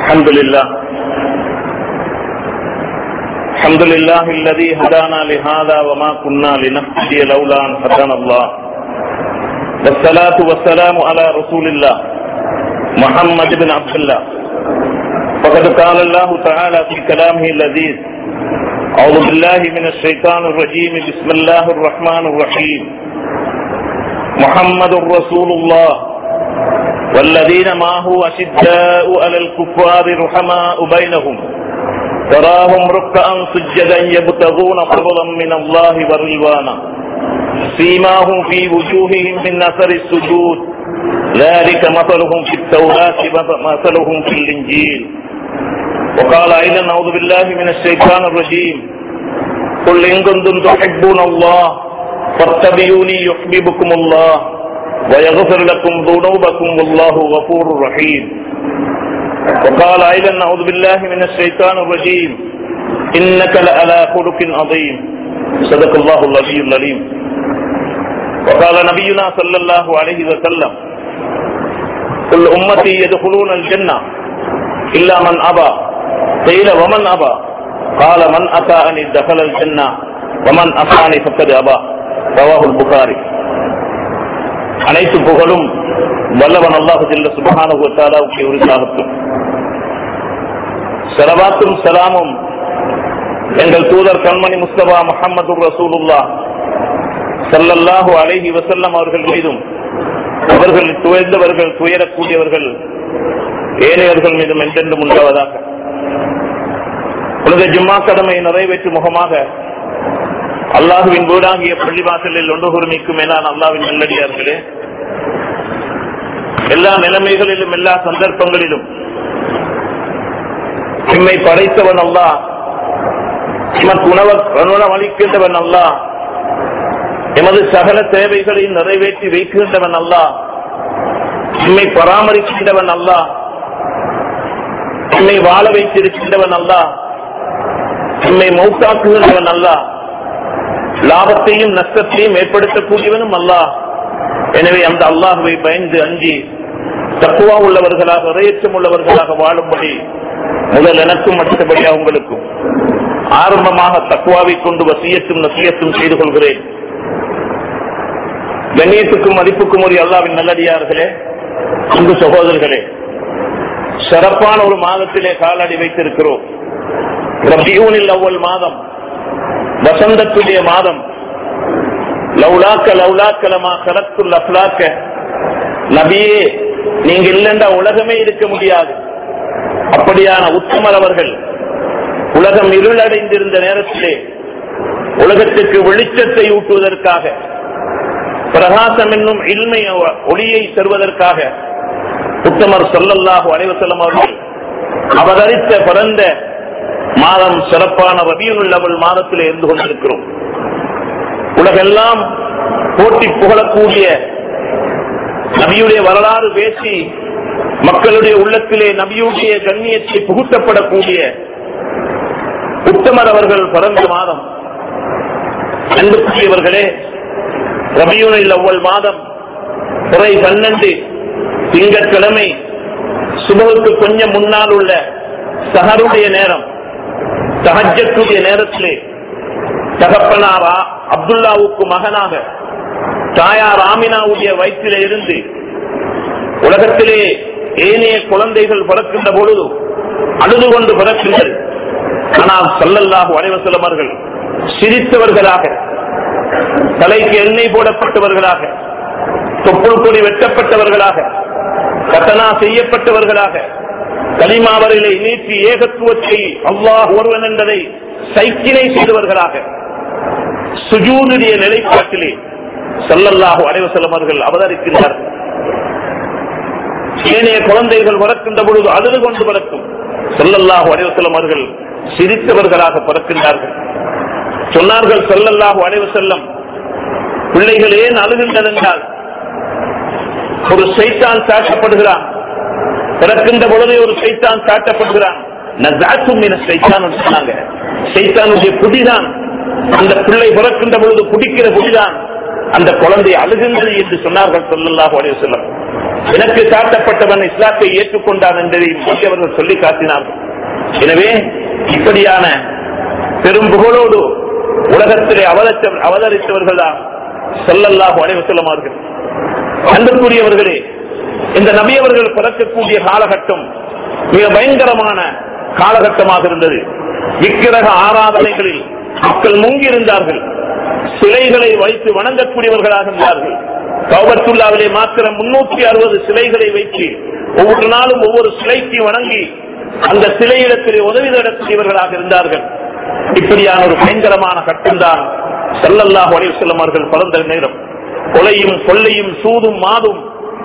الحمد لله الحمد لله الذي هدانا لهذا وما كنا لنهتدي لولا ان هدانا الله والصلاة والسلام على رسول الله محمد بن عبد الله فقد قال الله تعالى في كلامه اللذيذ أعوذ بالله من الشيطان الرجيم بسم الله الرحمن الرحيم محمد رسول الله والذين معه أشداء على الكفار رحماء بينهم تراهم ركعا سجدا يبتغون فضلا من الله ورضوانا سيماهم في وجوههم من اثر السجود ذلك مثلهم في التوراة مثلهم في الإنجيل وقال أيضا أعوذ بالله من الشيطان الرجيم قل إن كنتم تحبون الله فاتبعوني يحببكم الله ويغفر لكم ذنوبكم والله غفور رحيم وقال أيضا أعوذ بالله من الشيطان الرجيم إنك لعلى خلق عظيم صدق الله العلي العليم وقال نبينا صلى الله عليه وسلم كل أمتي يدخلون الجنة إلا من أبى قيل ومن أبى قال من أتاني دخل الجنة ومن أتاني فقد أبى رواه البخاري அனைத்து புகழும் வல்லவன் அல்லாஹு ஜல்ல சுபஹானுக்கு உரிசாகட்டும் சலவாத்தும் சலாமும் எங்கள் தூதர் கண்மணி முஸ்தபா முகமது ரசூலுல்லா சல்லல்லாஹு அலைஹி வசல்லம் அவர்கள் மீதும் அவர்கள் துயர்ந்தவர்கள் துயரக்கூடியவர்கள் ஏனையவர்கள் மீதும் என்றென்றும் உண்டாவதாக உலக ஜும்மா கடமை நிறைவேற்றும் முகமாக அல்லாஹுவின் வீடாகிய பள்ளிவாசலில் ஒன்று குருமிக்கும் மேலான அல்லாவின் நல்லடியார்களே எல்லா நிலைமைகளிலும் எல்லா சந்தர்ப்பங்களிலும் எம்மை படைத்தவன் அல்லா எமக்கு உணவ உணவளிக்கின்றவன் அல்லா எமது சகல தேவைகளை நிறைவேற்றி வைக்கின்றவன் அல்லா எம்மை பராமரிக்கின்றவன் அல்லா எம்மை வாழ வைத்திருக்கின்றவன் அல்லா எம்மை மௌத்தாக்குகின்றவன் அல்லா லாபத்தையும் நஷ்டத்தையும் ஏற்படுத்தக்கூடியவனும் அல்லாஹ் எனவே அந்த அல்லாஹுவை பயந்து அஞ்சி தக்குவா உள்ளவர்களாக இறையச்சம் உள்ளவர்களாக வாழும்படி முதல் எனக்கும் மற்றபடியா உங்களுக்கும் ஆரம்பமாக தக்குவாவை கொண்டு வசியத்தும் நசியத்தும் செய்து கொள்கிறேன் கண்ணியத்துக்கும் மதிப்புக்கும் ஒரு அல்லாவின் நல்லடியார்களே அன்பு சகோதரர்களே சிறப்பான ஒரு மாதத்திலே காலடி வைத்திருக்கிறோம் ரபியூனில் அவ்வளவு மாதம் வசந்தத்துடைய மாதம் லவுலாக்க லவுலாக்கலமா கலத்துல் அஃலாக்க நபியே நீங்க இல்லைண்டா உலகமே இருக்க முடியாது அப்படியான உத்தமர் அவர்கள் உலகம் இருளடைந்திருந்த நேரத்திலே உலகத்துக்கு வெளிச்சத்தை ஊட்டுவதற்காக பிரகாசம் என்னும் இல்மை ஒளியை தருவதற்காக உத்தமர் சொல்லல்லாஹு அனைவசல்லம் அவர்கள் அவதரித்த பிறந்த மாதம் சிறப்பான ரபியுல் லெவல் மாதத்தில் இருந்து கொண்டிருக்கிறோம் உலகெல்லாம் போட்டி புகழக்கூடிய நபியுடைய வரலாறு பேசி மக்களுடைய உள்ளத்திலே நபியுடைய கண்ணியத்தை புகுத்தப்படக்கூடிய உத்தமர் அவர்கள் பிறந்த மாதம் அன்புக்குரியவர்களே ரபியுனில் அவ்வள் மாதம் குறை பன்னெண்டு திங்கட்கிழமை சுபகுக்கு கொஞ்சம் முன்னால் உள்ள சஹருடைய நேரம் தகஜத்துடைய நேரத்திலே தகப்பனாரா அப்துல்லாவுக்கு மகனாக தாயார் ஆமினாவுடைய வயிற்றிலே இருந்து உலகத்திலே ஏனைய குழந்தைகள் பிறக்கின்ற பொழுது அழுது கொண்டு பிறக்கின்றது ஆனால் சல்லல்லாஹு அனைவசலமர்கள் சிரித்தவர்களாக தலைக்கு எண்ணெய் போடப்பட்டவர்களாக தொப்புள் கொடி வெட்டப்பட்டவர்களாக கட்டனா செய்யப்பட்டவர்களாக கலிமாவரிலே நீட்டி ஏகத்துவத்தை அல்லாஹ் ஒருவன் என்பதை சைக்கினை செய்தவர்களாக சுஜூனுடைய நிலைப்பாட்டிலே சல்லல்லாஹு அனைவசலம் அவர்கள் அவதரிக்கின்றார்கள் ஏனைய குழந்தைகள் பிறக்கின்ற பொழுது அழுது கொண்டு பிறக்கும் சொல்லல்லாஹு அனைவசல்லம் அவர்கள் சிரித்தவர்களாக பிறக்கின்றார்கள் சொன்னார்கள் சொல்லல்லாஹு அனைவசல்லம் பிள்ளைகள் ஏன் அழுகின்றன என்றால் ஒரு சைத்தான் சாட்டப்படுகிறான் பிறக்கின்ற பொழுதே ஒரு சைத்தான் சாட்டப்படுகிறான் சொன்னாங்க சைத்தானுடைய குடிதான் அந்த பிள்ளை பிறக்கின்ற பொழுது குடிக்கிற குடிதான் அந்த குழந்தை அழுகின்றது என்று சொன்னார்கள் சொல்லல்லாஹு அலைஹி வஸல்லம் எனக்கு காட்டப்பட்டவன் இஸ்லாத்தை ஏற்றுக்கொண்டான் என்பதை அவர்கள் சொல்லி காட்டினார்கள் எனவே இப்படியான பெரும் புகழோடு உலகத்திலே அவதரித்த அவதரித்தவர்கள் தான் சொல்லல்லாஹு அனைவசல்லமார்கள் அன்புக்குரியவர்களே இந்த நபியவர்கள் பிறக்கக்கூடிய காலகட்டம் மிக பயங்கரமான காலகட்டமாக இருந்தது விக்கிரக ஆராதனைகளில் மக்கள் முங்கியிருந்தார்கள் சிலைகளை வைத்து வணங்கக்கூடியவர்களாக இருந்தார்கள் கௌபத்துல்லாவிலே மாத்திரம் முன்னூற்றி அறுபது சிலைகளை வைத்து ஒவ்வொரு நாளும் ஒவ்வொரு சிலைக்கு வணங்கி அந்த சிலையிடத்திலே உதவி நடத்தியவர்களாக இருந்தார்கள் இப்படியான ஒரு பயங்கரமான கட்டம்தான் செல்லல்லாஹ் செல்லும் அவர்கள் பிறந்த நேரம் கொலையும் கொள்ளையும் சூதும் மாதும்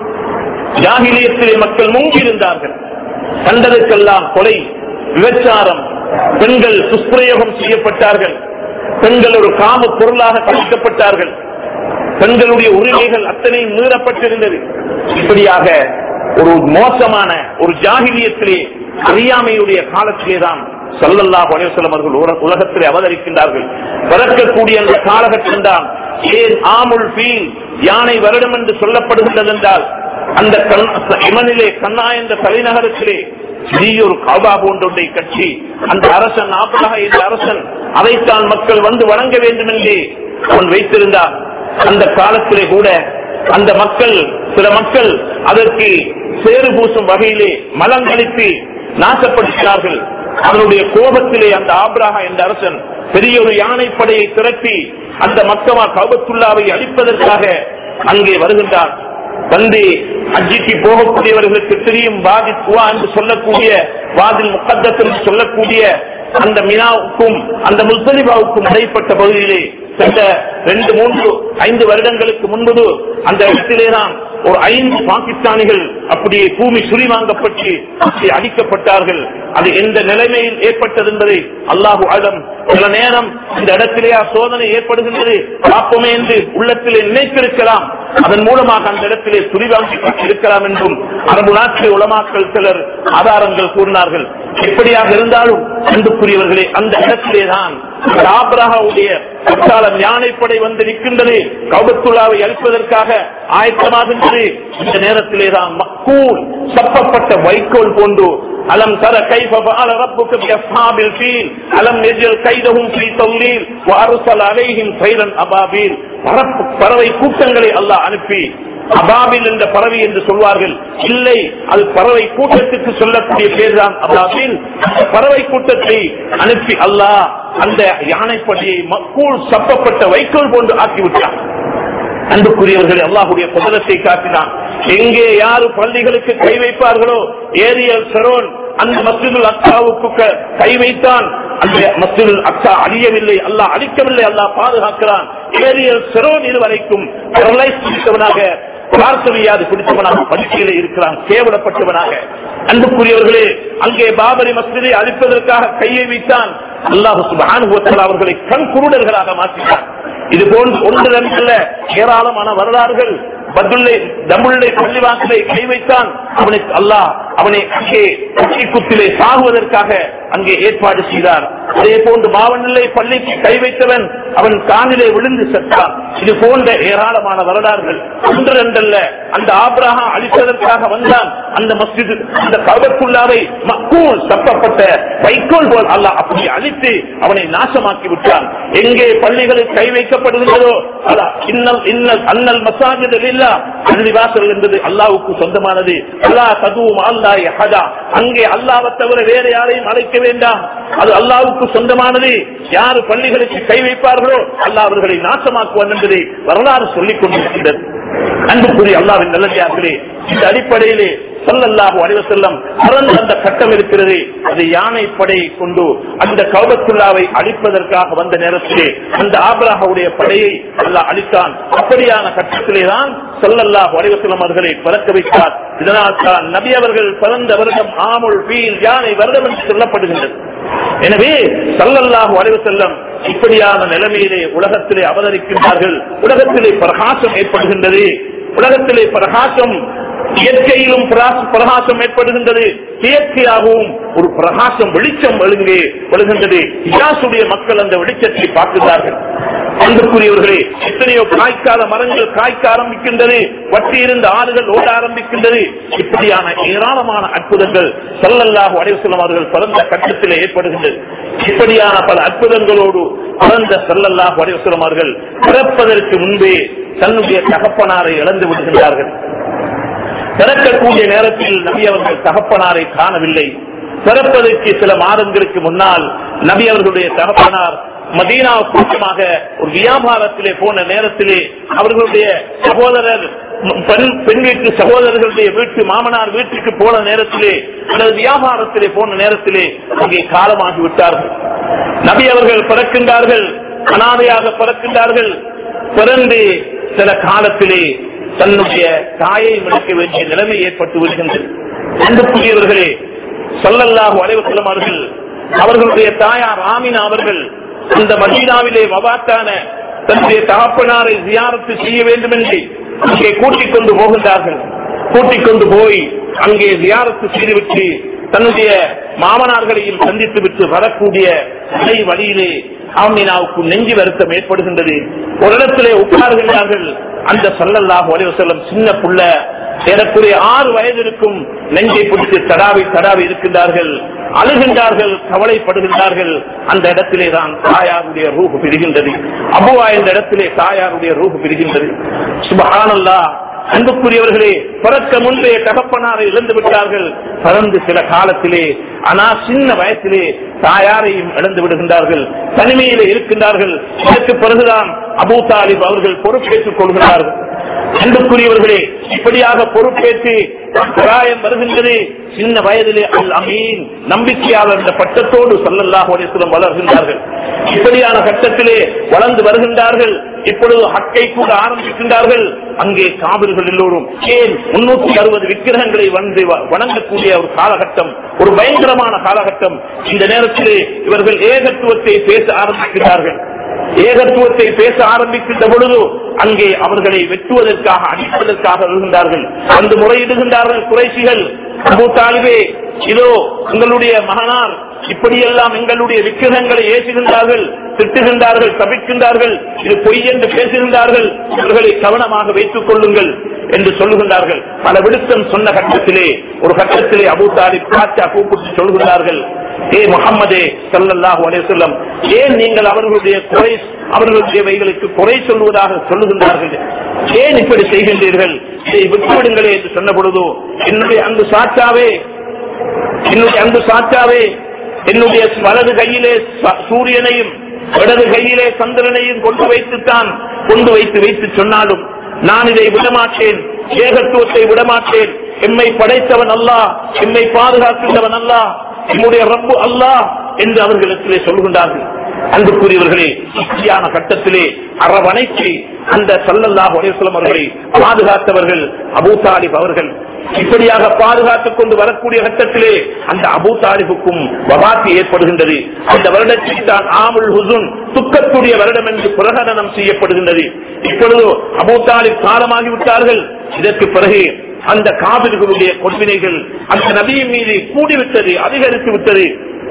ஜாகிலியத்திலே மக்கள் மூங்கியிருந்தார்கள் கண்டதுக்கெல்லாம் கொலை விபச்சாரம் பெண்கள் துஷ்பிரயோகம் செய்யப்பட்டார்கள் பெண்கள் ஒரு காம பொருளாக கழிக்கப்பட்டார்கள் பெண்களுடைய உரிமைகள் அத்தனை மீறப்பட்டிருந்தது இப்படியாக ஒரு மோசமான ஒரு ஜாகிலியத்திலே அறியாமையுடைய காலத்திலே தான் சல்லல்லா பனேசலம் அவர்கள் உல- உலகத்திலே அவதரிக்கின்றார்கள் பிறக்கக்கூடிய அந்த காலகட்டம் தான் ஏன் ஆமுல் பீல் யானை வருடம் என்று சொல்லப்படுகின்றது என்றால் அந்த கண்- இமனிலே கண்ணா என்ற தலைநகரத்திலே பெரிய ஒரு காபா போன்றொன்றை கட்சி அந்த அரசன் ஆப்பதாக இந்த அரசன் அதைத்தான் மக்கள் வந்து வணங்க வேண்டும் என்றே அவன் வைத்திருந்தார் அந்த காலத்திலே கூட அந்த மக்கள் சில மக்கள் அதற்கு சேறு பூசும் வகையிலே மலங்களித்து நாசப்படுத்தினார்கள் அவனுடைய கோபத்திலே அந்த ஆப்ராஹா என்ற அரசன் பெரிய ஒரு யானைப்படையை திரட்டி அந்த மக்கமா கவுபத்துல்லாவை அழிப்பதற்காக அங்கே வருகின்றார் வந்து அஜிக்கு போகக்கூடியவர்களுக்கு தெரியும் வாதி துவா என்று சொல்லக்கூடிய வாதில் முக்கத்தத்தில் என்று சொல்லக்கூடிய அந்த மினாவுக்கும் அந்த முஸ்தலிபாவுக்கும் இடைப்பட்ட பகுதியிலே சென்ற ரெண்டு மூன்று ஐந்து வருடங்களுக்கு முன்பு அந்த இடத்திலே தான் ஒரு ஐந்து பாகிஸ்தானிகள் அப்படியே பூமி சுரிவாங்கப்பட்டு அப்படி அடிக்கப்பட்டார்கள் அது எந்த நிலைமையில் ஏற்பட்டது என்பதை அல்லாஹு ஆலம் சில நேரம் இந்த இடத்திலே சோதனை ஏற்படுகின்றது பார்ப்போமே என்று உள்ளத்திலே நினைத்திருக்கலாம் அதன் மூலமாக அந்த இடத்திலே சுரிவாங்கி இருக்கலாம் என்றும் அரபு நாட்டிலே உலமாக்கள் சிலர் ஆதாரங்கள் கூறினார்கள் எப்படியாக இருந்தாலும் அன்புக்குரியவர்களே அந்த இடத்திலே தான் ஆபரகாவுடைய பட்டாளம் யானைப்படை வந்து நிற்கின்றது கௌபத்துல்லாவை அழிப்பதற்காக ஆயத்தமாகின்றது இந்த நேரத்திலே தான் மக்கூல் சப்பப்பட்ட வைக்கோல் போன்று அலம் தர கைஃப ஃபஅல ரப்புக பிஅஸ்ஹாபில் ஃபீல் அலம் யஜல் கைதஹும் ஃபீ தௌலீல் வஅர்ஸல அலைஹிம் தைரன் அபாபீல் பரப்பு- பறவை கூட்டங்களை அல்லாஹ் அனுப்பி அபாபில் என்ற பறவை என்று சொல்வார்கள் இல்லை அது பறவை கூட்டத்துக்கு சொல்லக்கூடிய பேர் தான் அபாபில் அந்த பறவை கூட்டத்தை அனுப்பி அல்லாஹ் அந்த யானைப்படியை மக்கூல் சப்பப்பட்ட வைக்கோல் போன்று ஆக்கிவிட்டார் அன்புக்குரியவர்கள் அல்லாஹுடைய குதிரத்தை காட்டினான் எங்கே யாரு பள்ளிகளுக்கு கை வைப்பார்களோ ஏரியல் சரோன் அந்த மஸ்ஜிதுல் அக்சாவுக்கு க- கை வைத்தான் அந்த மஸ்ஜிதுல் அக்சா அழியவில்லை அல்லாஹ் அழிக்கவில்லை அல்லாஹ் பாதுகாக்கிறான் ஏரியல் சரோன் இதுவரைக்கும் paralyzed பிடித்தவனாக பார்க்க முடியாது பிடித்தவனாக படுக்கையிலே இருக்கிறான் கேவலப்பட்டவனாக அன்புக்குரியவர்களே அங்கே பாபரி மஸ்ஜிதை அழிப்பதற்காக கையை வைத்தான் அல்லாஹு சுப்ஹானஹு வ தஆலா அவர்களை கண் குருடர்களாக மாற்றினான் இது போன்று ஒன்று ரெண்டல்ல ஏராளமான வரலாறுகள் பதுல்லை தமுல்லை பள்ளிவாசலை கை வைத்தான் அவனுக்கு அல்லாஹ் அவனை அங்கே கட்சி குத்திலே சாகுவதற்காக அங்கே ஏற்பாடு செய்தார் அதே போன்று மாவனிலை பள்ளிக்கு கை வைத்தவன் அவன் காணிலே விழுந்து செத்தான் இது போன்ற ஏராளமான வரலாறுகள் ஒன்று ரெண்டல்ல அந்த ஆப்ரஹா அழிப்பதற்காக வந்தான் அந்த மஸ்ஜித் அந்த கவக்குள்ளாவை மக்கூல் தப்பப்பட்ட வைக்கோல் போல் அல்லாஹ் அப்படி அழித்து அவனை நாசமாக்கி விட்டான் எங்கே பள்ளிகளில் கை வைக்கப்படுகின்றதோ அல்லாஹ் இன்னல் இன்னல் அன்னல் மசாஜித் இல்லா பள்ளிவாசல் என்பது அல்லாவுக்கு சொந்தமானது அல்லாஹ் ததுவும் அல்லாஹ் யஹதா அங்கே அல்லாவை தவிர வேற யாரையும் அழைக்க வேண்டாம் அது அல்லாவுக்கு சொந்தமானது யாரு பள்ளிகளுக்கு கை வைப்பார்களோ அல்லாஹ் அவர்களை நாசமாக்குவான் என்பதை வரலாறு சொல்லிக் கொண்டிருக்கின்றது அன்புக்குரிய அல்லாவின் நல்லதார்களே இந்த அடிப்படையிலே சொல்லல்லாஹு அலைவசல்லம் பறந்த அந்த கட்டம் இருக்கிறது அது யானை படையை கொண்டு அந்த கௌபத்துல்லாவை அழிப்பதற்காக வந்த நேரத்திலே அந்த ஆபராகவுடைய படையை அல்லாஹ் அழித்தான் அப்படியான கட்டத்திலே தான் சொல்லல்லாஹு அலைவசல்லம் அவர்களை பிறக்க வைத்தார் இதனால் தான் நபி அவர்கள் பிறந்த வருடம் ஆமுல் பீல் யானை வருடம் என்று சொல்லப்படுகின்றது எனவே சல்லல்லாஹு அலைவு செல்லம் இப்படியான நிலைமையிலே உலகத்திலே அவதரிக்கின்றார்கள் உலகத்திலே பிரகாசம் ஏற்படுகின்றது உலகத்திலே பிரகாசம் இயற்கையிலும் பிரகாச- பிரகாசம் ஏற்படுகின்றது செயற்கையாகவும் ஒரு பிரகாசம் வெளிச்சம் ஒழுங்கே ஒழுகின்றது இஜாசுடைய மக்கள் அந்த வெளிச்சத்தை பார்க்கிறார்கள் அன்புக்குரியவர்களே எத்தனையோ காய்க்காத மரங்கள் காய்க்க ஆரம்பிக்கின்றது வட்டி இருந்த ஆறுகள் ஓட ஆரம்பிக்கின்றது இப்படியான ஏராளமான அற்புதங்கள் சல்லல்லாஹு அலைவசல்லம் அவர்கள் பிறந்த கட்டத்தில் ஏற்படுகின்றது இப்படியான பல அற்புதங்களோடு பிறந்த சல்லல்லாஹு அலைவசல்லம் அவர்கள் பிறப்பதற்கு முன்பே தன்னுடைய தகப்பனாரை இழந்து விடுகின்றார்கள் பிறக்கக்கூடிய நேரத்தில் நபி அவர்கள் தகப்பனாரை காணவில்லை பிறப்பதற்கு சில மாதங்களுக்கு முன்னால் நபி அவர்களுடைய தகப்பனார் மதீனா கூட்டமாக ஒரு வியாபாரத்திலே போன நேரத்திலே அவர்களுடைய சகோதரர் பெண் பெண் வீட்டு சகோதரர்களுடைய வீட்டு மாமனார் வீட்டுக்கு போன நேரத்திலே அல்லது வியாபாரத்திலே போன நேரத்திலே அங்கே காலமாகி விட்டார்கள் நபி அவர்கள் பிறக்கின்றார்கள் அனாதையாக பிறக்கின்றார்கள் பிறந்து சில காலத்திலே தன்னுடைய தாயை விளக்க வேண்டிய நிலைமை ஏற்பட்டு வருகின்றது அன்புக்குரியவர்களே சொல்லல்லாஹு அலைவு செல்லுமார்கள் அவர்களுடைய தாயார் ஆமினா அவர்கள் அந்த மதீனாவிலே மபாத்தான தன்னுடைய தகப்பனாரை ஜியாரத்து செய்ய வேண்டும் என்று அங்கே கூட்டிக் கொண்டு போகின்றார்கள் கூட்டிக் கொண்டு போய் அங்கே ஜியாரத்து செய்துவிட்டு தன்னுடைய மாமனார்களையும் சந்தித்து விட்டு வரக்கூடிய அலை வழியிலே ஆமினாவுக்கு நெஞ்சு வருத்தம் ஏற்படுகின்றது ஒரு இடத்திலே உட்கார்கின்றார்கள் அந்த சல்லல்லாஹு அலைஹி வஸல்லம் சின்ன புள்ள ஏறக்குறைய ஆறு வயது இருக்கும் நெஞ்சை பிடித்து தடாவி தடாவி இருக்கின்றார்கள் அழுகின்றார்கள் கவலைப்படுகின்றார்கள் அந்த இடத்திலே தான் தாயாருடைய ரூபு பிரிகின்றது அபுவா என்ற இடத்திலே தாயாருடைய ரூபு பிரிகின்றது சுபஹானல்லா அன்புக்குரியவர்களே பிறக்க முன்பே தகப்பனாரை இழந்து விட்டார்கள் பிறந்து சில காலத்திலே ஆனா சின்ன வயசிலே தாயாரையும் இழந்து விடுகின்றார்கள் தனிமையிலே இருக்கின்றார்கள் இதற்கு பிறகுதான் அபூ தாலிப் அவர்கள் பொறுப்பேற்றுக் கொள்கிறார்கள் அன்புக்குரியவர்களே இப்படியாக பொறுப்பேற்று பிராயம் வருகின்றது சின்ன வயதிலே அல் அமீன் நம்பிக்கையாளர் என்ற பட்டத்தோடு சொல்லல்லாஹ் அலிஸ்லம் வளர்கின்றார்கள் இப்படியான கட்டத்திலே வளர்ந்து வருகின்றார்கள் இப்பொழுது ஹக்கை கூட ஆரம்பிக்கின்றார்கள் அங்கே காவிர்கள் எல்லோரும் ஏன் முன்னூத்தி அறுபது விக்கிரகங்களை வந்து வணங்கக்கூடிய ஒரு காலகட்டம் ஒரு பயங்கரமான காலகட்டம் இந்த நேரத்திலே இவர்கள் ஏகத்துவத்தை பேச ஆரம்பிக்கிறார்கள் ஏகத்துவத்தை பேச ஆரம்பிக்கின்ற பொழுது அங்கே அவர்களை வெட்டுவதற்காக அடிப்பதற்காக வருகின்றார்கள் அந்த முறையிடுகின்றார்கள் குறைசிகள் அபு தாலிபே இதோ உங்களுடைய மகனார் இப்படியெல்லாம் எங்களுடைய விக்கிரகங்களை ஏசுகின்றார்கள் திட்டுகின்றார்கள் தவிக்கின்றார்கள் இது பொய் என்று பேசுகின்றார்கள் இவர்களை கவனமாக வைத்துக் கொள்ளுங்கள் என்று சொல்லுகின்றார்கள் பல விடுத்தம் சொன்ன கட்டத்திலே ஒரு கட்டத்திலே அபு தாலிப் காச்சா கூப்பிட்டு சொல்கின்றார்கள் ஏ முகம்மதே சல்லல்லாஹு அலையம் ஏன் நீங்கள் அவர்களுடைய குறை அவர்களுடைய வைகளுக்கு குறை சொல்வதாக சொல்லுகின்றார்கள் ஏன் இப்படி செய்கின்றீர்கள் இதை விட்டுவிடுங்களே என்று சொன்ன பொழுதோ என்னுடைய அங்கு சாச்சாவே என்னுடைய அங்கு சாச்சாவே என்னுடைய வலது கையிலே சூரியனையும் இடது கையிலே சந்திரனையும் கொண்டு வைத்துத்தான் கொண்டு வைத்து வைத்து சொன்னாலும் நான் இதை விடமாட்டேன் ஏகத்துவத்தை விடமாட்டேன் எம்மை படைத்தவன் அல்லா எம்மை பாதுகாக்கின்றவன் அல்லா என்னுடைய ரப்பு அல்லா என்று அவர்களிடத்திலே சொல்கின்றார்கள் அன்புக்குரியவர்களே இப்படியான கட்டத்திலே அரவணைக்கு அந்த சல்லல்லாஹ் அலிஸ்லம் அவர்களை பாதுகாத்தவர்கள் அபூ தாலிப் அவர்கள் இப்படியாக பாதுகாத்துக் கொண்டு வரக்கூடிய கட்டத்திலே அந்த அபூ தாலிபுக்கும் வபாத்து ஏற்படுகின்றது அந்த வருடத்தில் தான் ஆமுல் ஹுசுன் துக்கத்துடைய வருடம் என்று பிரகடனம் செய்யப்படுகின்றது இப்பொழுது அபூ தாலிப் காலமாகிவிட்டார்கள் இதற்கு பிறகு அந்த காவிர்களுடைய கொடுவினைகள் அந்த நபியின் மீது கூடிவிட்டது அதிகரித்து விட்டது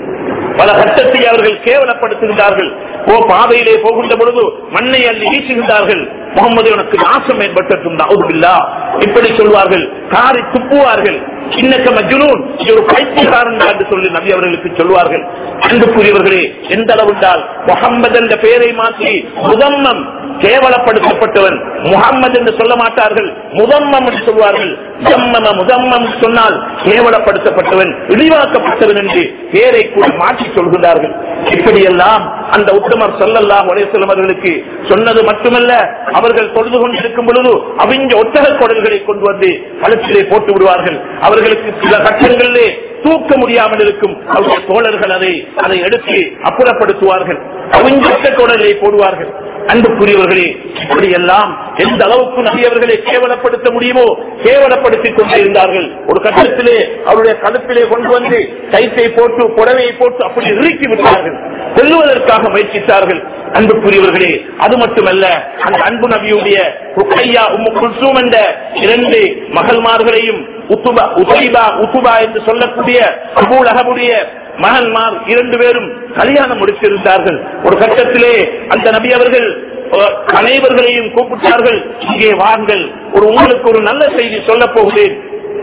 பல கட்டத்தை அவர்கள் கேவலப்படுத்துகின்றார்கள் ஓ பாதையிலே போகின்ற பொழுது மண்ணை அள்ளி வீசுகின்றார்கள் முகமது உனக்கு நாசம் ஏற்பட்டிருக்கும் நவுதுபில்லா இப்படி சொல்வார்கள் காரை துப்புவார்கள் இன்னக்க மஜ்னூன் இது ஒரு பைத்தியக்காரன் என்று சொல்லி நபி அவர்களுக்கு சொல்வார்கள் அன்புக்குரியவர்களே எந்த அளவு என்றால் முகம்மது என்ற பெயரை மாற்றி முதம்மம் கேவலப்படுத்தப்பட்டவன் முகம்மது என்று சொல்ல மாட்டார்கள் முதம்மம் என்று சொல்வார்கள் ஜம்மம முதம்மம் சொன்னால் கேவலப்படுத்தப்பட்டவன் இழிவாக்கப்பட்டவன் என்று பெயரை கூட மாற்றி சொல்கிறார்கள் இப்படியெல்லாம் அந்த உத்தமர் சொல்லல்லாஹ் உலகம் அவர்களுக்கு சொன்னது மட்டுமல்ல அவர்கள் தொழுது கொண்டிருக்கும் பொழுது அவிஞ்ச ஒட்டக குடல்களை கொண்டு வந்து கழுத்திலே போட்டு விடுவார்கள் அவர்களுக்கு சில கட்டங்களிலே தூக்க முடியாமல் இருக்கும் அவருடைய தோழர்கள் அதை அதை எடுத்து அப்புறப்படுத்துவார்கள் அவிஞ்ச ஒட்டக குடலை போடுவார்கள் அன்புக்குரியவர்களே இப்படியெல்லாம் எந்த அளவுக்கு நபியவர்களை கேவலப்படுத்த முடியுமோ கேவலப்படுத்திக் கொண்டிருந்தார்கள் ஒரு கட்டத்திலே அவருடைய கழுத்திலே கொண்டு வந்து கைத்தை போட்டு புடவையை போட்டு அப்படி இறுக்கி விட்டார்கள் கொல்லுவதற்காக முயற்சித்தார்கள் அன்புக்குரியவர்களே அது மட்டுமல்ல அந்த அன்பு நபியுடைய ருக்கையா உம்மு குல்சூம் என்ற இரண்டு மகள்மார்களையும் உத்துபா உதைபா உத்துபா என்று சொல்லக்கூடிய அபூல் அகமுடைய மகன்மார் இரண்டு பேரும் கல்யாணம் முடித்திருந்தார்கள் ஒரு கட்டத்திலே அந்த நபி அவர்கள் அஹ், அனைவர்களையும் கூப்பிட்டார்கள் இங்கே வாருங்கள் ஒரு உங்களுக்கு ஒரு நல்ல செய்தி சொல்ல போகிறேன்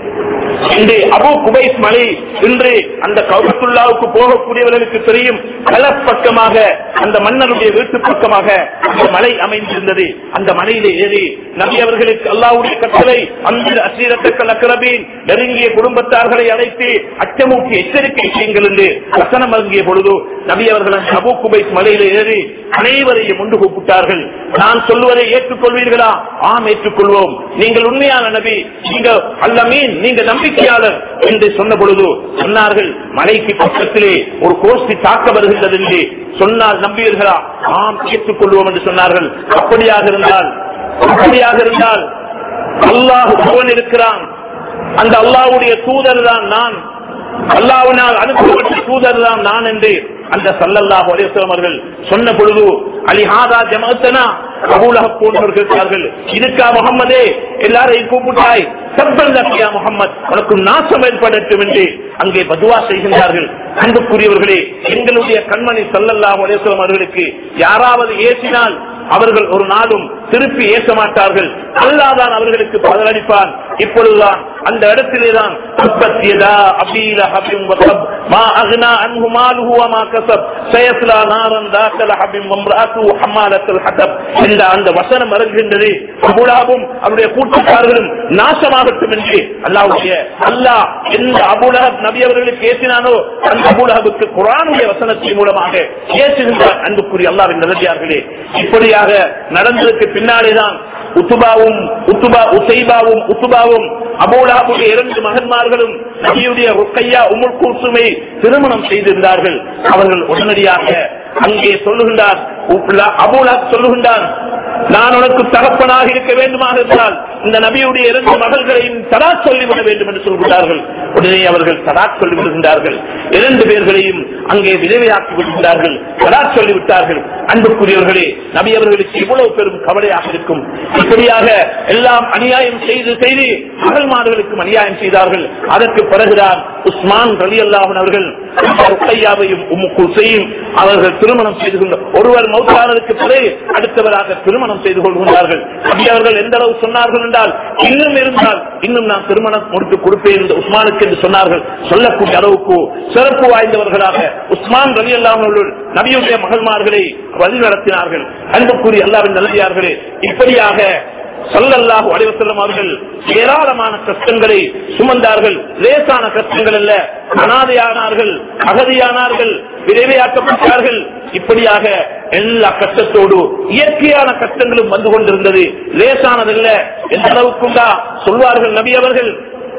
இன்று அபு குபைஸ் மலை இன்று அந்த கவுத்துல்லாவுக்கு போகக்கூடியவர்களுக்கு தெரியும் களப்பக்கமாக அந்த மன்னருடைய வீட்டு பக்கமாக அந்த மலை அமைந்திருந்தது அந்த மலையிலே ஏறி நபி அவர்களுக்கு அல்லாவுடைய கட்டளை அந்த அசீரத்துக்கள் அக்கரபின் நெருங்கிய குடும்பத்தார்களை அழைத்து அச்சமூட்டி எச்சரிக்கை செய்யுங்கள் என்று வசனம் அருங்கிய பொழுது நபி அவர்கள் அந்த அபு குபைஸ் மலையிலே ஏறி அனைவரையும் ஒன்று கூப்பிட்டார்கள் நான் சொல்லுவதை ஏற்றுக்கொள்வீர்களா ஆம் ஏற்றுக்கொள்வோம் நீங்கள் உண்மையான நபி நீங்க அல்லமீன் நீங்க நம்பிக்கையாளர் என்று சொன்ன பொழுது சொன்னார்கள் மலைக்கு பக்கத்திலே ஒரு கோஷ்டி தாக்க வருகின்றது என்று சொன்னால் நம்புவீர்களா ஆம் ஏற்றுக்கொள்வோம் என்று சொன்னார்கள் அப்படியாக இருந்தால் அப்படியாக இருந்தால் அல்லாஹ் ஒருவன் இருக்கிறான் அந்த அல்லாஹ்வுடைய தூதர் தான் நான் அல்லாவினால் அனுப்பப்பட்ட தூதர் தான் நான் என்று அந்த சல்லல்லாஹு அலிஸ்லாம் அவர்கள் சொன்ன பொழுது அலிஹாதா ஜமாத்தனா அபூலக போன்றவர்கள் இருக்கிறார்கள் இதுக்கா முகம்மதே எல்லாரையும் கூப்பிட்டாய் சப்பல் தப்பியா முகம்மது உனக்கு நாசம் ஏற்படட்டும் என்று அங்கே பதுவா செய்கின்றார்கள் அன்புக்குரியவர்களே எங்களுடைய கண்மணி சல்லல்லாஹு அலிஸ்லாம் அவர்களுக்கு யாராவது ஏசினால் அவர்கள் ஒரு நாளும் திருப்பி ஏற்க மாட்டார்கள் அல்லாதான் அவர்களுக்கு பதிலளிப்பான் இப்பொழுதுதான் அந்த இடத்திலேதான் தப்பத்தியதா அபீல ஹபிம் வசப் மா அக்னா அன்ஹு மாலுஹு வமா கஸப் சயஸ்லா நாரன் தாக்கல ஹபிம் வம்ராத்து ஹம்மாலத்துல் ஹதப் என்ற அந்த வசனம் வருகின்றது அபுலாவும் அவருடைய கூட்டுக்காரர்களும் நாசமாகட்டும் என்று அல்லாவுடைய அல்லாஹ் எந்த அபுலஹப் நபி அவர்களுக்கு ஏற்றினானோ அந்த அபுலஹபுக்கு குரானுடைய வசனத்தின் மூலமாக ஏற்றுகின்றார் அன்புக்குரிய அல்லாவின் நிலத்தியார்களே இப்படியாக நடந்ததுக்கு பின்னாலேதான் உத்துபாவும் உத்துபா உசைபாவும் உத்துபாவும் அபோலாவுடைய இரண்டு மகன்மார்களும் நபியுடைய ருக்கையா உமுல் கூசுமை திருமணம் செய்திருந்தார்கள் அவர்கள் உடனடியாக அங்கே சொல்லுகின்றார் அபோலா சொல்லுகின்றார் நான் உனக்கு தகப்பனாக இருக்க வேண்டுமாக இருந்தால் இந்த நபியுடைய இரண்டு மகள்களையும் தடா சொல்லிவிட வேண்டும் என்று சொல்கிறார்கள் உடனே அவர்கள் தடா சொல்லிவிடுகின்றார்கள் இரண்டு பேர்களையும் அங்கே விதவையாக்கி விடுகின்றார்கள் தடா சொல்லிவிட்டார்கள் அன்புக்குரியவர்களே நபி அவர்களுக்கு இவ்வளவு பெரும் கவலையாக இருக்கும் இப்படியாக எல்லாம் அநியாயம் செய்து செய்து மகள்மார்களுக்கும் அநியாயம் செய்தார்கள் அதற்கு பிறகுதான் உஸ்மான் ரலி அல்லாஹன் அவர்கள் ருக்கையாவையும் உம்முக்குசையும் அவர்கள் திருமணம் செய்து கொண்ட ஒருவர் மௌத்தானதுக்கு பிறகு அடுத்தவராக திருமணம் செய்து கொள்கின்றார்கள் நபி அவர்கள் எந்த அளவு சொன்னார்கள் என்றால் இன்னும் இருந்தால் இன்னும் நான் திருமணம் முடித்து கொடுப்பேன் என்று உஸ்மானுக்கு என்று சொன்னார்கள் சொல்லக்கூடிய அளவுக்கு சிறப்பு வாய்ந்தவர்களாக உஸ்மான் ரலி அல்லாஹர்கள் நபியுடைய மகள்மார்களை வழி நடத்தினார்கள் அன்புக்குரிய அல்லாவின் நல்லதியார்களே இப்படியாக சொல்லல்லாஹு அலைவசல்லம் அவர்கள் ஏராளமான கஷ்டங்களை சுமந்தார்கள் லேசான கஷ்டங்கள் அல்ல அனாதையானார்கள் அகதியானார்கள் விரைவையாக்கப்பட்டார்கள் இப்படியாக எல்லா கஷ்டத்தோடு இயற்கையான கஷ்டங்களும் வந்து கொண்டிருந்தது லேசானதல்ல எந்த அளவுக்குண்டா சொல்வார்கள் நபி அவர்கள்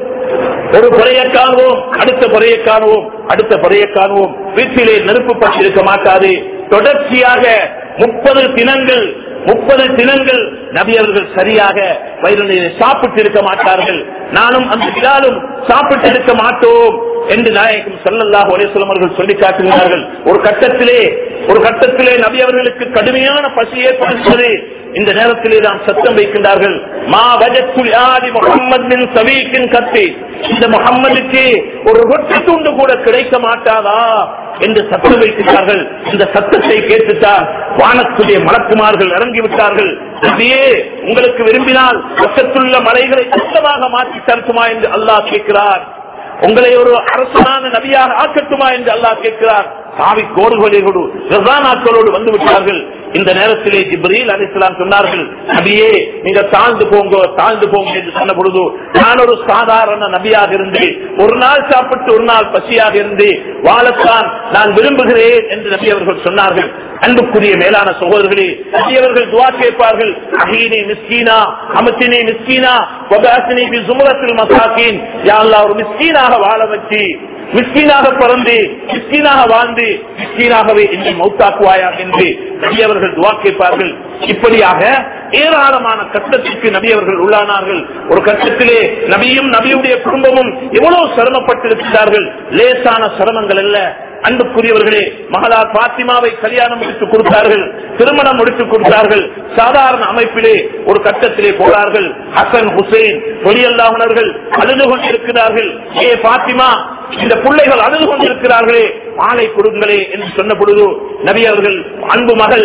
ஒரு குறையை காணுவோம் அடுத்த குறையை காணுவோம் அடுத்த குறையை காணுவோம் வீட்டிலே நெருப்பு பற்றி இருக்க மாட்டாது தொடர்ச்சியாக முப்பது தினங்கள் முப்பது தினங்கள் நபி அவர்கள் சரியாக வயிறு சாப்பிட்டு இருக்க மாட்டார்கள் நானும் அந்த விழாலும் சாப்பிட்டு இருக்க மாட்டோம் என்று நாயகம் சல்லல்லாஹு அலிஸ்லாம் அவர்கள் சொல்லி காட்டுகிறார்கள் ஒரு கட்டத்திலே ஒரு கட்டத்திலே நபி அவர்களுக்கு கடுமையான பசி ஏற்படுகிறது இந்த நேரத்திலே தான் சத்தம் வைக்கின்றார்கள் மா வஜத்துல் ஆதி முகம்மதின் சவீக்கின் கத்தி இந்த முகம்மதுக்கு ஒரு ரொட்டி துண்டு கூட கிடைக்க மாட்டாதா என்று சத்தம் வைக்கிறார்கள் இந்த சத்தத்தை கேட்டுத்தான் வானத்துடைய மலக்குமார்கள் இறங்கிவிட்டார்கள் நபியே உங்களுக்கு விரும்பினால் பக்கத்துள்ள மலைகளை சுத்தமாக மாற்றி தரட்டுமா என்று அல்லாஹ் கேட்கிறார் உங்களை ஒரு அரசனான நபியாக ஆக்கட்டுமா என்று அல்லாஹ் கேட்கிறார் சாவி கோடுகளோடு ரசானாக்களோடு வந்து விட்டார்கள் இந்த நேரத்திலே ஜிப்ரீல் அலிஸ்லாம் சொன்னார்கள் நபியே நீங்க தாழ்ந்து போங்க தாழ்ந்து போங்க என்று சொன்ன பொழுது நான் ஒரு சாதாரண நபியாக இருந்து ஒரு நாள் சாப்பிட்டு ஒரு நாள் பசியாக இருந்து வாழத்தான் நான் விரும்புகிறேன் என்று நபி அவர்கள் சொன்னார்கள் அன்புக்குரிய மேலான சகோதரர்களே நபி அவர்கள் துவா கேட்பார்கள் அஹீனி மிஸ்கீனா அமத்தினி மிஸ்கீனா வபாசினி பி சுமரத்தில் மசாக்கின் யாழ்லா ஒரு மிஸ்கீனாக வாழ வச்சு மிஸ்கீனாக பிறந்து மிஸ்கீனாக வாழ்ந்து மிஸ்கீனாகவே என்னை மௌத்தாக்குவாயா என்று நபி அவர்கள் துவா கேட்பார்கள் இப்படியாக ஏராளமான கட்டத்திற்கு நபி அவர்கள் உள்ளானார்கள் ஒரு கட்டத்திலே நபியும் நபியுடைய குடும்பமும் எவ்வளவு சிரமப்பட்டிருக்கிறார்கள் லேசான சிரமங்கள் அல்ல அன்புக்குரியவர்களே மகளா பாத்திமாவை கல்யாணம் முடித்து கொடுத்தார்கள் திருமணம் முடித்து கொடுத்தார்கள் சாதாரண அமைப்பிலே ஒரு கட்டத்திலே போனார்கள் ஹசன் ஹுசைன் ஒளியல்லாஹர்கள் அழுது கொண்டிருக்கிறார்கள் ஏ பாத்திமா இந்த பிள்ளைகள் அழுது கொண்டிருக்கிறார்களே மாலை கொடுங்களே என்று சொன்ன பொழுது நபி அவர்கள் அன்பு மகள்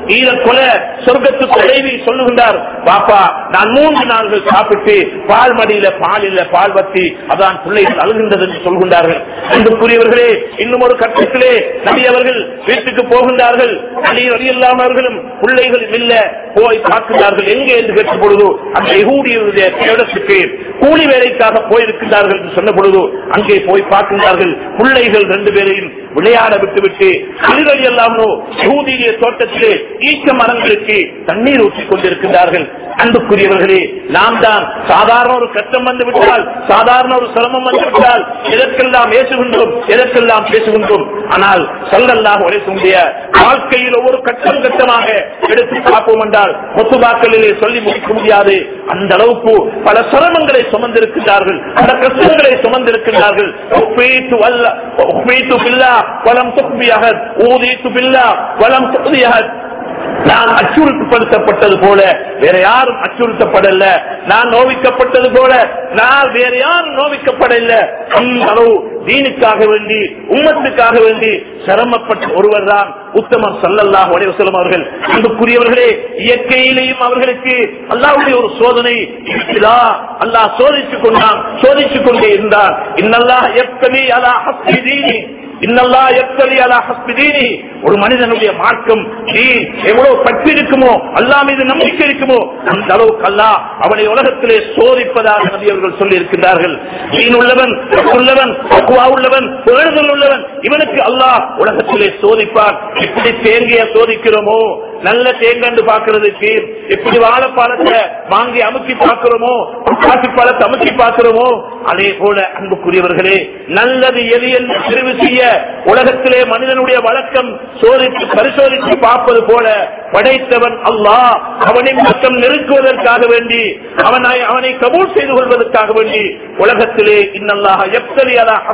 ஈர கொலை சொர்க்கத்துக்கு உதவி சொல்லுகின்றார் பாப்பா நான் மூன்று நாள்கள் சாப்பிட்டு பால் மடியில பால் இல்ல பால் வத்தி அதான் பிள்ளைகள் அழுகின்றது என்று சொல்கின்றார்கள் அன்புக்குரியவர்களே இன்னும் ஒரு கட்டத்திலே நபி அவர்கள் வீட்டுக்கு போகின்றார்கள் அலி வழி இல்லாமவர்களும் பிள்ளைகளும் இல்ல போய் பார்க்கிறார்கள் எங்கே என்று கேட்ட பொழுது அந்த யகூடியுடைய இடத்துக்கு கூலி வேலைக்காக போயிருக்கிறார்கள் என்று சொன்ன பொழுது அங்கே போய் பார்க்கின்றார்கள் பிள்ளைகள் ரெண்டு பேரையும் விளையாட விட்டுவிட்டு அலிரலி அல்லாமோ யகூதிய தோட்டத்திலே ஈச்ச மரங்களுக்கு தண்ணீர் ஊற்றிக் கொண்டிருக்கிறார்கள் அன்புக்குரியவர்களே நாம் தான் சாதாரண ஒரு கஷ்டம் வந்து விட்டால் சாதாரண ஒரு சிரமம் வந்து விட்டால் எதற்கெல்லாம் பேசுகின்றோம் எதற்கெல்லாம் பேசுகின்றோம் ஆனால் சொல்லல்லாக உரைசுடைய வாழ்க்கையில் ஒவ்வொரு கட்டம் கட்டமாக எடுத்து பார்ப்போம் என்றால் முத்துபாக்களிலே சொல்லி முடிக்க முடியாது அந்த அளவுக்கு பல சிரமங்களை சுமந்திருக்கிறார்கள் பல கஷ்டங்களை சுமந்திருக்கிறார்கள் ஒப்பீட்டு வல்ல ஒப்பீட்டு பில்லா வலம் துப்பியாக ஊதிட்டு பில்லா வலம் துப்பியாக நான் அச்சுறுத்தப்படுத்தப்பட்டது போல வேற யாரும் அச்சுறுத்தப்படல நான் நோவிக்கப்பட்டது போல நான் வேற யாரும் நோவிக்கப்படல அந்த அளவு தீனுக்காக வேண்டி உம்மத்துக்காக வேண்டி சிரமப்பட்ட ஒருவர் தான் உத்தமர் சல்லல்லாஹ் வலைவசலம் அவர்கள் அன்புக்குரியவர்களே இயற்கையிலேயும் அவர்களுக்கு அல்லாவுடைய ஒரு சோதனை இருக்கிறதா அல்லாஹ் சோதித்துக் கொண்டான் சோதித்துக் கொண்டே இருந்தான் இன்னல்லாஹ் எப்பலி அலா ஹஸ்பி தீனி இன்னல்லா எப்படி அலா ஹஸ்பிதீனி ஒரு மனிதனுடைய மார்க்கம் தீன் எவ்வளவு பற்றி இருக்குமோ அல்லா மீது நம்பிக்கை இருக்குமோ அந்த அளவுக்கு அல்லா அவனை உலகத்திலே சோதிப்பதாக நபி அவர்கள் சொல்லி இருக்கின்றார்கள் தீன் உள்ளவன் உள்ளவன் தக்குவா உள்ளவன் பேணுதல் உள்ளவன் இவனுக்கு அல்லாஹ் உலகத்திலே சோதிப்பார் எப்படி தேங்கிய சோதிக்கிறோமோ நல்ல தேங்கண்டு பாக்குறதுக்கு எப்படி வாழைப்பழத்தை வாங்கி அமுக்கி பார்க்கிறோமோ காசி பழத்தை அமுக்கி பார்க்கிறோமோ அதே போல அன்புக்குரியவர்களே நல்லது எது என்று தெரிவு செய்ய உலகத்திலே மனிதனுடைய வழக்கம் சோதித்து பரிசோதித்து பார்ப்பது போல படைத்தவன் அல்லாஹ் அவனின் பக்கம் நெருக்குவதற்காக வேண்டி அவனை அவனை கபூல் செய்து கொள்வதற்காக வேண்டி உலகத்திலே இன்னல்லாக எப்படி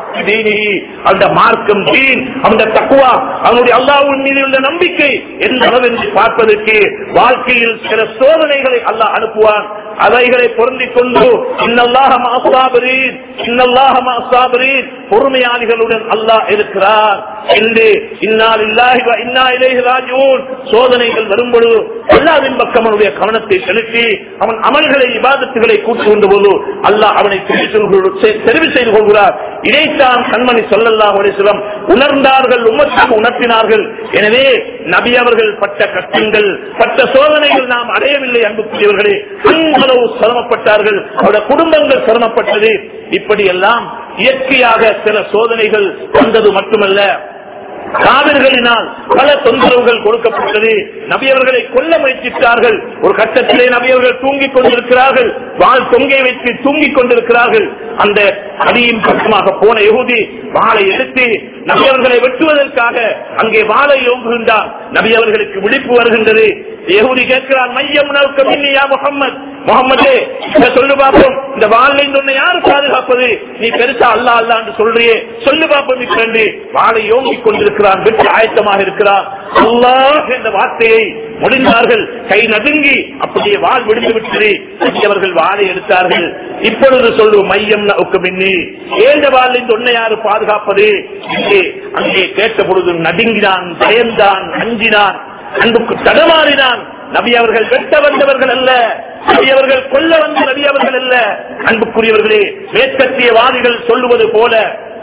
அந்த மார்க்கம் தீன் அந்த தக்குவா அவனுடைய அல்லாவின் மீது உள்ள நம்பிக்கை எந்த அளவென்று பார்ப்பதற்கு வாழ்க்கையில் சில சோதனைகளை அல்லாஹ் அனுப்புவான் அவைகளை பொருந்திக் கொண்டு இன்னல்லாக மாசாபரீன் இன்னல்லாக மாசாபரீன் பொறுமையாளிகளுடன் அல்லாஹ் இருக்கிறார் என்று இன்னால் இல்லாஹி இன்னா இலேஹி ராஜூன் சோதனைகள் வரும்பொழுது அல்லாவின் பக்கம் அவனுடைய கவனத்தை செலுத்தி அவன் அமல்களை விவாதத்துகளை கூட்டு கொண்ட போது அல்லாஹ் அவனை தெரிவு செய்து கொள்கிறார் இதைத்தான் கண்மணி சொல்லல்லாஹ் அலிஸ்லம் உணர்ந்தார்கள் உமத்துக்கு உணர்த்தினார்கள் எனவே நபி அவர்கள் பட்ட கஷ்டங்கள் பட்ட சோதனைகள் நாம் அடையவில்லை அன்புக்குரியவர்களே அளவு சிரமப்பட்டார்கள் அவருடைய குடும்பங்கள் சிரமப்பட்டது இப்படி எல்லாம் இயற்கையாக சில சோதனைகள் வந்தது மட்டுமல்ல காவிர்களினால் பல தொந்தரவுகள் கொடுக்கப்பட்டது நபியவர்களை கொல்ல முயற்சித்தார்கள் ஒரு கட்டத்திலே நபியவர்கள் தூங்கிக் கொண்டிருக்கிறார்கள் வாழ் தொங்கை வைத்து தூங்கிக் கொண்டிருக்கிறார்கள் அந்த அடியின் பக்கமாக போன யகுதி வாளை எடுத்து நபியவர்களை வெட்டுவதற்காக அங்கே வாளை ஓங்குகின்றார் நபியவர்களுக்கு விழிப்பு வருகின்றது யகுதி கேட்கிறார் மையம் மின்னியா முகம்மது முகமது சொல்லு பார்ப்போம் இந்த வாழ்லை உன்னை யாரு பாதுகாப்பது நீ பெருசா அல்லா அல்லா என்று சொல்றியே சொல்லு பார்ப்போம் என்று வாளை ஓங்கிக் கொண்டிருக்கிறான் வெற்றி ஆயத்தமாக இருக்கிறார் அல்லாஹ் என்ற வார்த்தையை முடிந்தார்கள் கை நடுங்கி அப்படியே வாழ் விடுந்து விட்டது அவர்கள் வாழை எடுத்தார்கள் இப்பொழுது சொல்லு மையம் மின்னி ஏழு வாழ் இந்த உன்னை யாரு பாதுகாப்பது என்று அங்கே கேட்ட பொழுது நடுங்கினான் பயந்தான் அஞ்சினான் அன்புக்கு தடமாறினான் நபி அவர்கள் வெட்ட வந்தவர்கள் அல்ல நபி அவர்கள் கொல்ல வந்த நபி அவர்கள் அல்ல அன்புக்குரியவர்களே மேற்கத்தியவாதிகள் சொல்லுவது போல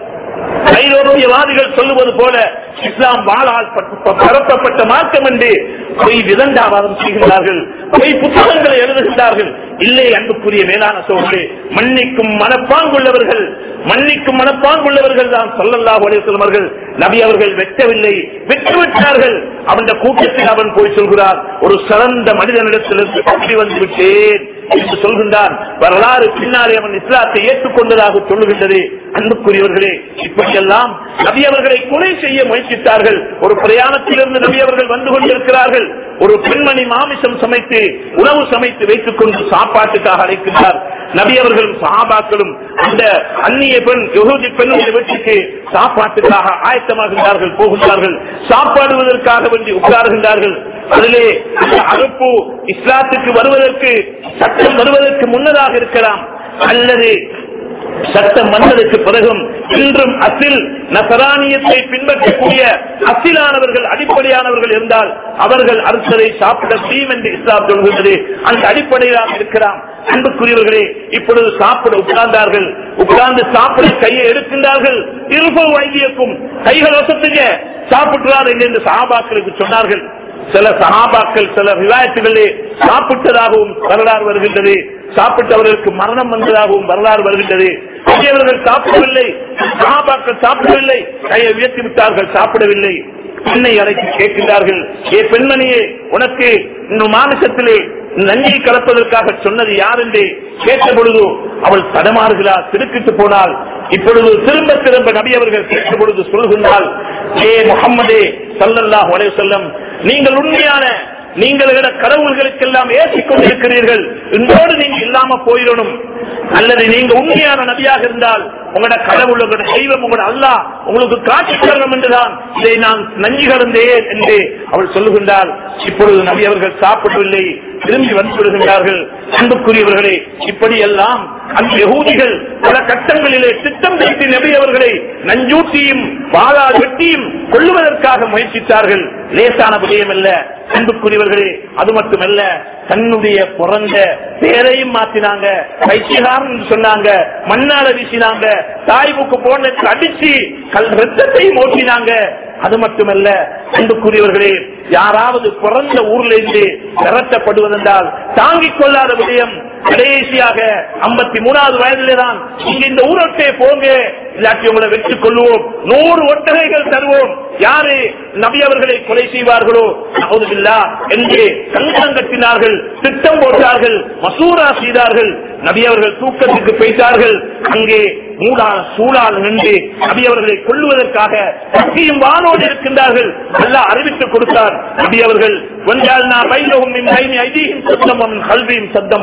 ஐரோப்பியவாதிகள் சொல்லுவது போல இஸ்லாம் வாழால் பரப்பப்பட்ட மார்க்கம் என்று பொய் விதண்டாவாதம் செய்கின்றார்கள் பொய் புத்தகங்களை எழுதுகின்றார்கள் இல்லை அன்புக்குரிய மேலான சோழர்களே மன்னிக்கும் மனப்பாங்குள்ளவர்கள் மன்னிக்கும் மனப்பாங்குள்ளவர்கள் தான் சொல்லல்லாஹ் அலிசல்வர்கள் நபி அவர்கள் வெட்டவில்லை வெட்டுவிட்டார்கள் அவன் கூட்டத்தில் அவன் போய் சொல்கிறார் ஒரு சிறந்த மனிதனிடத்திலிருந்து தப்பி வந்து விட்டேன் என்று சொல்கின்றான் வரலாறு பின்னாலே அவன் இஸ்லாத்தை ஏற்றுக்கொண்டதாக சொல்லுகின்றது அன்புக்குரியவர்களே இப்படியெல்லாம் நபி அவர்களை கொலை செய்ய முயற்சித்தார்கள் ஒரு பிரயாணத்திலிருந்து நபி அவர்கள் வந்து கொண்டிருக்கிறார்கள் ஒரு பெண்மணி மாமிசம் சமைத்து உணவு சமைத்து வைத்துக் கொண்டு சாப்பாட்டுக்காக அழைக்கின்றார் நபி அவர்களும் சஹாபாக்களும் அந்த அந்நிய பெண் யுகூதி பெண்ணுடைய வீட்டுக்கு சாப்பாட்டுக்காக ஆயத்தமாகின்றார்கள் போகின்றார்கள் சாப்பாடுவதற்காக வேண்டி உட்காருகின்றார்கள் அதிலே அந்த அறுப்பு இஸ்லாத்துக்கு வருவதற்கு சட்டம் வருவதற்கு முன்னதாக இருக்கலாம் அல்லது சட்டம் வந்ததற்கு பிறகும் இன்றும் அசில் நசரானியத்தை பின்பற்றக்கூடிய அசிலானவர்கள் அடிப்படையானவர்கள் இருந்தால் அவர்கள் அறுத்ததை சாப்பிட தீம் என்று இஸ்லாம் சொல்கின்றது அந்த அடிப்படையிலாக இருக்கிறான் அன்புக்குரியவர்களே இப்பொழுது சாப்பிட உட்கார்ந்தார்கள் உட்கார்ந்து சாப்பிட கையை எடுக்கின்றார்கள் இருபது வைத்தியக்கும் கைகள் வசத்துங்க சாப்பிட்டுறார் என்று சகாபாக்களுக்கு சொன்னார்கள் சில சகாபாக்கள் சில விவாயத்துகளே சாப்பிட்டதாகவும் வரலாறு வருகின்றது சாப்பிட்டவர்களுக்கு மரணம் வந்ததாகவும் வரலாறு வருகின்றது பெரியவர்கள் சாப்பிடவில்லை சகாபாக்கள் சாப்பிடவில்லை கையை உயர்த்தி விட்டார்கள் சாப்பிடவில்லை பெண்ணை அழைத்து கேட்கின்றார்கள் ஏ பெண்மணியே உனக்கு இந்த மாநிலத்திலே நஞ்சை கலப்பதற்காக சொன்னது யார் என்று கேட்ட பொழுது அவள் தடமாறுகிறார் திருக்கிட்டு போனால் இப்பொழுது திரும்ப திரும்ப நபி அவர்கள் கேட்ட பொழுது சொல்கின்றால் ஏ முகம்மதே சல்லல்லாஹு அலைஹி வஸல்லம் நீங்கள் உண்மையான நீங்கள் கடவுள்களுக்கெல்லாம் ஏற்றிக் கொண்டிருக்கிறீர்கள் இன்றோடு நீங்க இல்லாம போயிடணும் அல்லது நீங்க உண்மையான நபியாக இருந்தால் உங்களோட கடவுள் உங்களோட தெய்வம் உங்களோட அல்லா உங்களுக்கு காட்சி தரணும் என்றுதான் இதை நான் நஞ்சு கலந்தேன் என்று அவள் சொல்லுகின்றாள் இப்பொழுது நபி அவர்கள் சாப்பிடவில்லை திரும்பி வந்து விடுகின்றார்கள் அன்புக்குரியவர்களே இப்படியெல்லாம் அந்த யகூதிகள் பல கட்டங்களிலே திட்டம் வைத்து நபி அவர்களை நஞ்சூட்டியும் வாழால் வெட்டியும் கொள்ளுவதற்காக முயற்சித்தார்கள் லேசான விடயம் அல்ல அன்புக்குரியவர்களே அது மட்டுமல்ல தன்னுடைய பிறந்த பேரையும் மாத்தினாங்க பைத்தியகாரன் சொன்னாங்க மண்ணால வீசினாங்க தாய்வுக்கு போன அடிச்சு கல் ரத்தத்தையும் ஓட்டினாங்க அது மட்டுமல்ல அன்புக்குரியவர்களே யாராவது பிறந்த ஊர்ல இருந்து விரட்டப்படுவதென்றால் தாங்கிக் கொள்ளாத விடயம் கடைசியாக ஐம்பத்தி மூணாவது வயதிலே தான் இங்க இந்த ஊரட்டே போங்க இல்லாட்டி உங்களை வெற்றிக் கொள்வோம் நூறு ஒட்டகைகள் தருவோம் யாரு நபி அவர்களை கொலை செய்வார்களோ நவுதுபில்லா என்று கங்கணம் கட்டினார்கள் திட்டம் போட்டார்கள் மசூரா செய்தார்கள் நபி அவர்கள் தூக்கத்துக்கு போய்த்தார்கள் அங்கே மூடால் சூழால் நின்று நபி அவர்களை கொள்ளுவதற்காக சக்தியும் வானோடு இருக்கின்றார்கள் நல்லா அறிவித்துக் கொடுத்தார் நபி அவர்கள் கொஞ்சால் நான் பைலவும் ஐதீகம் சத்தம் கல்வியும் சத்தம்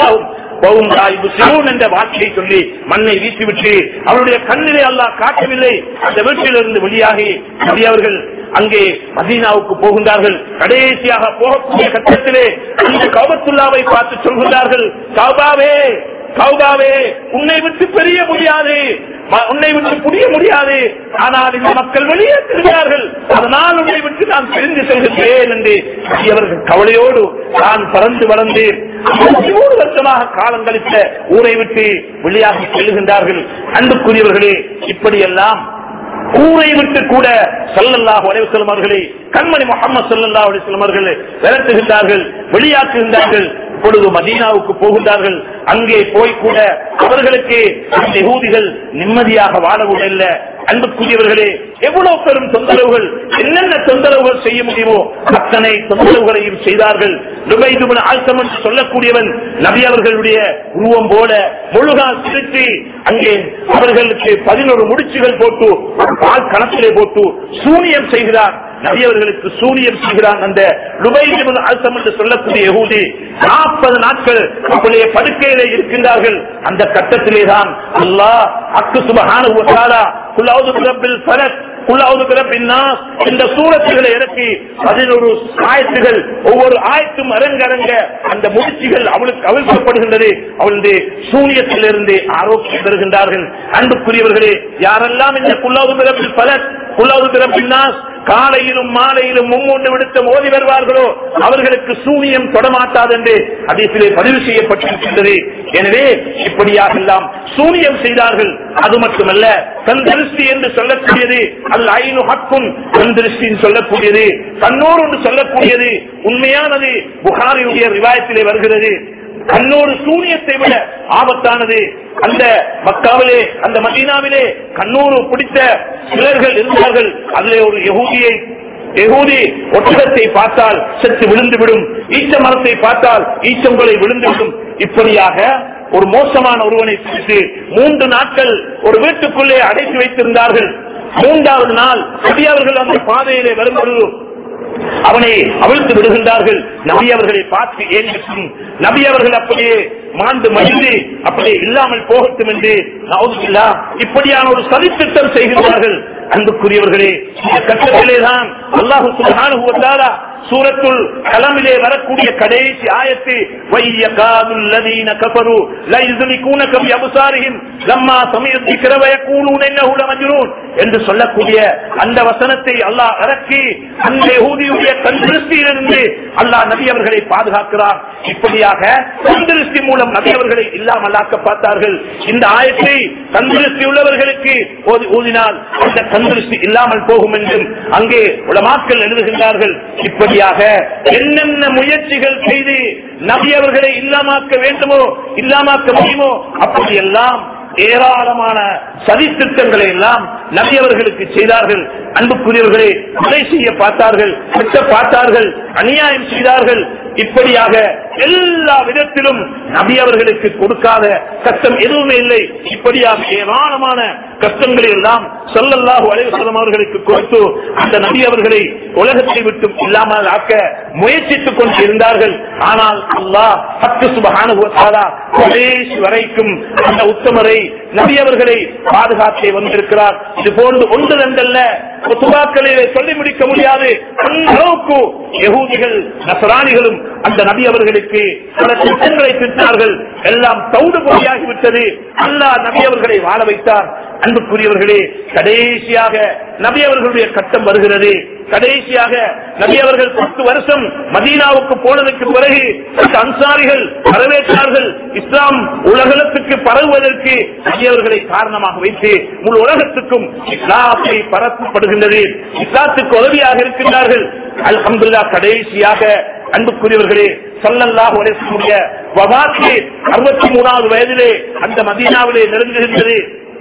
என்ற வார்த்தையை சொல்லி மண்ணை வீசிவிட்டு அவருடைய கண்ணிலே அல்லாஹ் காட்டவில்லை அந்த வீட்டிலிருந்து வெளியாகி நபி அவர்கள் அங்கே மதீனாவுக்கு போகின்றார்கள் கடைசியாக போகக்கூடிய கட்டத்திலே அந்த கௌபத்துல்லாவை பார்த்து சொல்கின்றார்கள் கௌபாவே கௌபாவே உன்னை விட்டு பெரிய முடியாது ம- உன்னை விட்டு புரிய முடியாது ஆனால் இந்த மக்கள் வெளியே திரும்பினார்கள் அதனால் உன்னை விட்டு நான் பிரிந்து செல்கின்றேன் என்று அவர்கள் கவலையோடு நான் பறந்து வளர்ந்து நூறு வருஷமாக காலம் கழித்த ஊரை விட்டு வெளியாகி செல்லுகின்றார்கள் அன்புக்குரியவர்களே இப்படியெல்லாம் ஊரை விட்டு கூட சல்லல்லாஹு அலைவசல்லம் அவர்களை கண்மணி முகமது சல்லல்லாஹு அலைவசல்லம் அவர்களை விரட்டுகின்றார்கள் வெளியாக்குகின்றார்கள் இப்பொழுது மதீனாவுக்கு போகின்றார்கள் அங்கே போய் கூட அவர்களுக்கு அந்த யகூதிகள் நிம்மதியாக வாழ முடியல அன்புக்குரியவர்களே எவ்வளவு பெரும் தொந்தரவுகள் என்னென்ன தொந்தரவுகள் செய்ய முடியுமோ அத்தனை தொந்தரவுகளையும் செய்தார்கள் லுபைதுபன் ஆழ்த்தம் என்று சொல்லக்கூடியவன் நபி அவர்களுடைய உருவம் போல முழுகால் திருத்தி அங்கே அவர்களுக்கு பதினோரு முடிச்சுகள் போட்டு ஒரு பால் கணக்கிலே போட்டு சூனியம் செய்கிறார் நபி அவர்களுக்கு சூனியம் செய்கிறான் அந்த லுபைதுபன் ஆழ்த்தம் என்று சொல்லக்கூடிய யகூதி நாற்பது நாட்கள் அவருடைய படுக்கையிலே இருக்கின்றார்கள் அந்த கட்டத்திலே தான் அல்லாஹ் அக்கு சுபஹான குல்லாவது பிறப்பில் பலக் குல்லாவது பிறப்பின் இந்த சூரத்துகளை இறக்கி பதினோரு ஆயத்துகள் ஒவ்வொரு ஆயத்தும் அரங்கரங்க அந்த முடிச்சுகள் அவளுக்கு அவிழ்க்கப்படுகின்றது அவளுடைய சூனியத்திலிருந்து ஆரோக்கியம் பெறுகின்றார்கள் அன்புக்குரியவர்களே யாரெல்லாம் இந்த குல்லாவது பிறப்பில் பலக் குல்லாவது பிறப்பின் காலையிலும் மாலையிலும் மும்மூன்று விடுத்த மோதி வருவார்களோ அவர்களுக்கு சூனியம் தொடமாட்டாது என்று அதிலே பதிவு செய்யப்பட்டிருக்கின்றது எனவே இப்படியாக எல்லாம் சூனியம் செய்தார்கள் அது மட்டுமல்ல கண் திருஷ்டி என்று சொல்லக்கூடியது அல்ல ஐநு ஹக்கும் கண் திருஷ்டின்னு சொல்லக்கூடியது கண்ணோர் என்று சொல்லக்கூடியது உண்மையானது புகாரியுடைய ரிவாயத்திலே வருகிறது கண்ணோடு சூனியத்தை விட ஆபத்தானது அந்த மக்காவிலே அந்த மதீனாவிலே கண்ணூறு பிடித்த சிலர்கள் இருந்தார்கள் அதிலே ஒரு யகூதியை யகூதி ஒட்டகத்தை பார்த்தால் செத்து விழுந்துவிடும் ஈச்ச மரத்தை பார்த்தால் ஈச்சங்களை விழுந்துவிடும் இப்படியாக ஒரு மோசமான ஒருவனை பிடித்து மூன்று நாட்கள் ஒரு வீட்டுக்குள்ளே அடைத்து வைத்திருந்தார்கள் மூன்றாவது நாள் அவர்கள் அந்த பாதையிலே வரும்பொழுது அவனை அவிழ்த்து விடுகின்றார்கள் நபி அவர்களை பார்த்து ஏன் நபி அவர்கள் அப்படியே மாண்டு மடிந்து அப்படியே இல்லாமல் போகட்டும் என்று நவுதுபில்லா இப்படியான ஒரு சதித்திட்டம் செய்கின்றார்கள் அன்புக்குரியவர்களே இந்த கட்டத்திலேதான் அல்லாஹு சுப்ஹானஹு வ தஆலா சூரத்துல் கலமிலே வரக்கூடிய கடைசி ஆயத்து வையகாதுல் லதீன கஃபரு ல யுஸ்லிகூனக பி அப்சாரிஹிம் லம்மா சமிஅத் திக்ர வ யகூலூன இன்னஹு லமஜ்னூன் என்று சொல்லக்கூடிய அந்த வசனத்தை அல்லாஹ் இறக்கி அந்த யஹூதியுடைய கண் திருஷ்டியிலிருந்து அல்லாஹ் நபி அவர்களை பாதுகாக்கிறார் இப்படியாக கண் திருஷ்டி மூலம் நபி அவர்களை இல்லாமலாக்க பார்த்தார்கள் இந்த ஆயத்தை கண் திருஷ்டி உள்ளவர்களுக்கு ஓதி- ஊதினால் அந்த கண் திருஷ்டி இல்லாமல் போகும் என்றும் அங்கே உலமாக்கள் எழுதுகின்றார்கள் இப்படியாக என்னென்ன முயற்சிகள் செய்து நபி அவர்களை இல்லாமாக்க வேண்டுமோ இல்லாமாக்க முடியுமோ அப்படியெல்லாம் ஏராளமான சதித்திட்டங்களை எல்லாம் நபி அவர்களுக்கு செய்தார்கள் அன்புக்குரியவர்களை கொலை செய்ய பார்த்தார்கள் வெட்ட பார்த்தார்கள் அநியாயம் செய்தார்கள் இப்படியாக எல்லா விதத்திலும் நபி அவர்களுக்கு கொடுக்காத கஷ்டம் எதுவுமே இல்லை இப்படியாக ஏராளமான கஷ்டங்களை எல்லாம் சொல்லல்லாஹு அலைவசலம் அவர்களுக்கு கொடுத்து அந்த நபி அவர்களை உலகத்தை விட்டு இல்லாமல் ஆக்க முயற்சித்துக் கொண்டு இருந்தார்கள் ஆனால் அல்லாஹ் பத்து சுபகானுபவத்தாரா கடைசி வரைக்கும் அந்த உத்தமரை நபி அவர்களை பாதுகாத்தே வந்திருக்கிறார் இது போன்று ஒன்று ரெண்டல்ல துபாக்களிலே சொல்லி முடிக்க முடியாது அந்த அளவுக்கு யகூதிகள் நசராணிகளும் அந்த நபி அவர்களுக்கு பல திட்டங்களை திட்டார்கள் எல்லாம் தௌடு பொறியாகிவிட்டது அல்லாஹ் நபி அவர்களை வாழ வைத்தார் அன்புக்குரியவர்களே கடைசியாக நபி அவர்களுடைய கட்டம் வருகிறது கடைசியாக நபி அவர்கள் பத்து வருஷம் மதீனாவுக்கு போனதற்கு பிறகு அந்த அன்சாரிகள் வரவேற்றார்கள் இஸ்லாம் உலகத்துக்கு பரவுவதற்கு நபி அவர்களை காரணமாக வைத்து முழு உலகத்துக்கும் இஸ்லாத்தை பரப்பப்படுகின்றது இஸ்லாத்துக்கு உதவியாக இருக்கின்றார்கள் அல்ஹம்துல்லா கடைசியாக அன்புக்குரியவர்களே சல்லல்லாஹு அலைஹிவஸல்லுடைய வபாத்திலே அறுபத்தி மூணாவது வயதிலே அந்த மதீனாவிலே நெருங்குகின்றது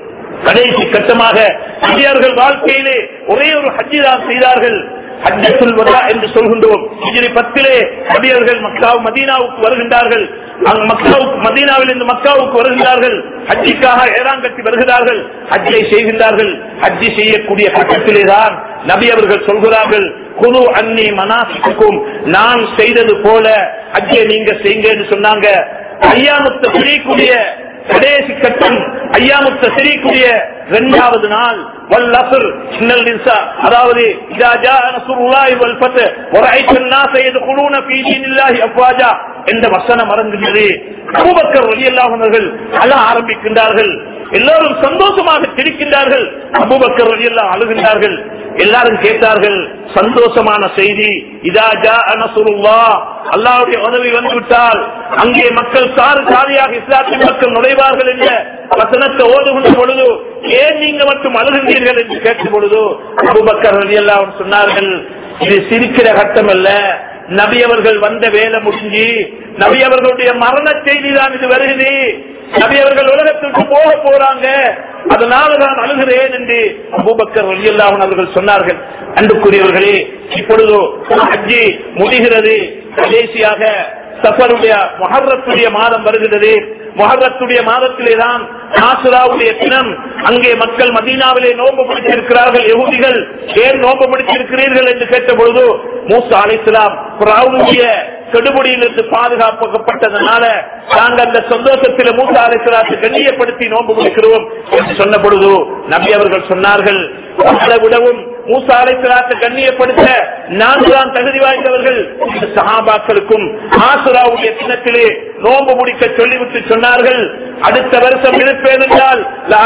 கடைசி கட்டமாக இந்தியர்கள் வாழ்க்கையிலே ஒரே ஒரு ஹஜ்ஜிதான் செய்தார்கள் ஹஜ்ஜத்துல் வதா என்று சொல்கின்றோம் இதில் பத்திலே நபியர்கள் மக்கா மதீனாவுக்கு வருகின்றார்கள் அங்கு மக்காவுக்கு மதீனாவில் இருந்து மக்காவுக்கு வருகின்றார்கள் ஹஜ்ஜிக்காக ஏறாங்கட்டி வருகிறார்கள் ஹஜ்ஜை செய்கின்றார்கள் ஹஜ்ஜி செய்யக்கூடிய கட்டத்திலே தான் நபி அவர்கள் சொல்கிறார்கள் குரு அன்னி மனாசிக்கும் நான் செய்தது போல ஹஜ்ஜை நீங்க செய்யுங்க என்று சொன்னாங்க ஐயாமுத்த பிரியக்கூடிய கடைசி கட்டம் ஐயாமுத்த சிரிக்கூடிய இரண்டாவது நாள் வல்லசர் இன்னல் நிசா அதாவது இதா ஜா நஸ்ருல்லாஹி வல் ஃபத் வரைத்த الناس يدخلون في دين الله افواجا என்ற வசனம் அரங்குகிறது அபூபக்கர் ரலியல்லாஹு அன்ஹு அழ ஆரம்பிக்கின்றார்கள் எல்லாரும் சந்தோஷமாக சிரிக்கின்றார்கள் அபூபக்கர் ரலியல்லாஹு அழுகின்றார்கள் எல்லாரும் கேட்டார்கள் சந்தோஷமான செய்தி இதா ஜா நஸ்ருல்லாஹ் அல்லாஹ்வுடைய உதவி வந்துவிட்டால் அங்கே மக்கள் சாறு சாரியாக இஸ்லாத்தின் மக்கள் நுழைவார்கள் என்ற வசனத்தை ஓதுகின்ற பொழுது ஏன் நீங்க மட்டும் அழுகின்றீர்கள் என்று கேட்கும் பொழுது அபுபக்கர் எல்லாம் சொன்னார்கள் இது சிரிக்கிற கட்டம் அல்ல நபி அவர்கள் வந்த வேலை முடிஞ்சு நபி அவர்களுடைய மரண செய்தி தான் இது வருகிறது நபி அவர்கள் உலகத்திற்கு போக போறாங்க அதனால நான் அழுகிறேன் என்று அபூபக்கர் ரலியல்லாஹு அவர்கள் சொன்னார்கள் அன்புக்குரியவர்களே இப்பொழுதோ ஹஜ்ஜி முடிகிறது கடைசியாக சஃபருடைய மொஹர்ரத்துடைய மாதம் வருகிறது மொஹர்ரத்துடைய மாதத்திலே தான் நாசுராவுடைய தினம் அங்கே மக்கள் மதீனாவிலே நோம்பு பிடித்திருக்கிறார்கள் யகுதிகள் ஏன் நோம்பு பிடித்திருக்கிறீர்கள் என்று கேட்ட பொழுது மூசா அலிஸ்லாம் பிராவுடைய கெடுபடியிலிருந்து பாதுகாக்கப்பட்டதனால நாங்கள் அந்த சந்தோஷத்தில் மூசா அலிஸ்லாத்தை கண்ணியப்படுத்தி நோம்பு பிடிக்கிறோம் என்று சொன்ன பொழுது நபி அவர்கள் சொன்னார்கள் அதை விடவும் மூசா அலைசலாத்தை கண்ணியப்படுத்த நான்கு தான் தகுதி வாய்ந்தவர்கள் இந்த சஹாபாக்களுக்கும் ஆசுராவுடைய தினத்திலே நோம்பு முடிக்க சொல்லிவிட்டு சொன்னார்கள் அடுத்த வருஷம் இருப்பேன் என்றால்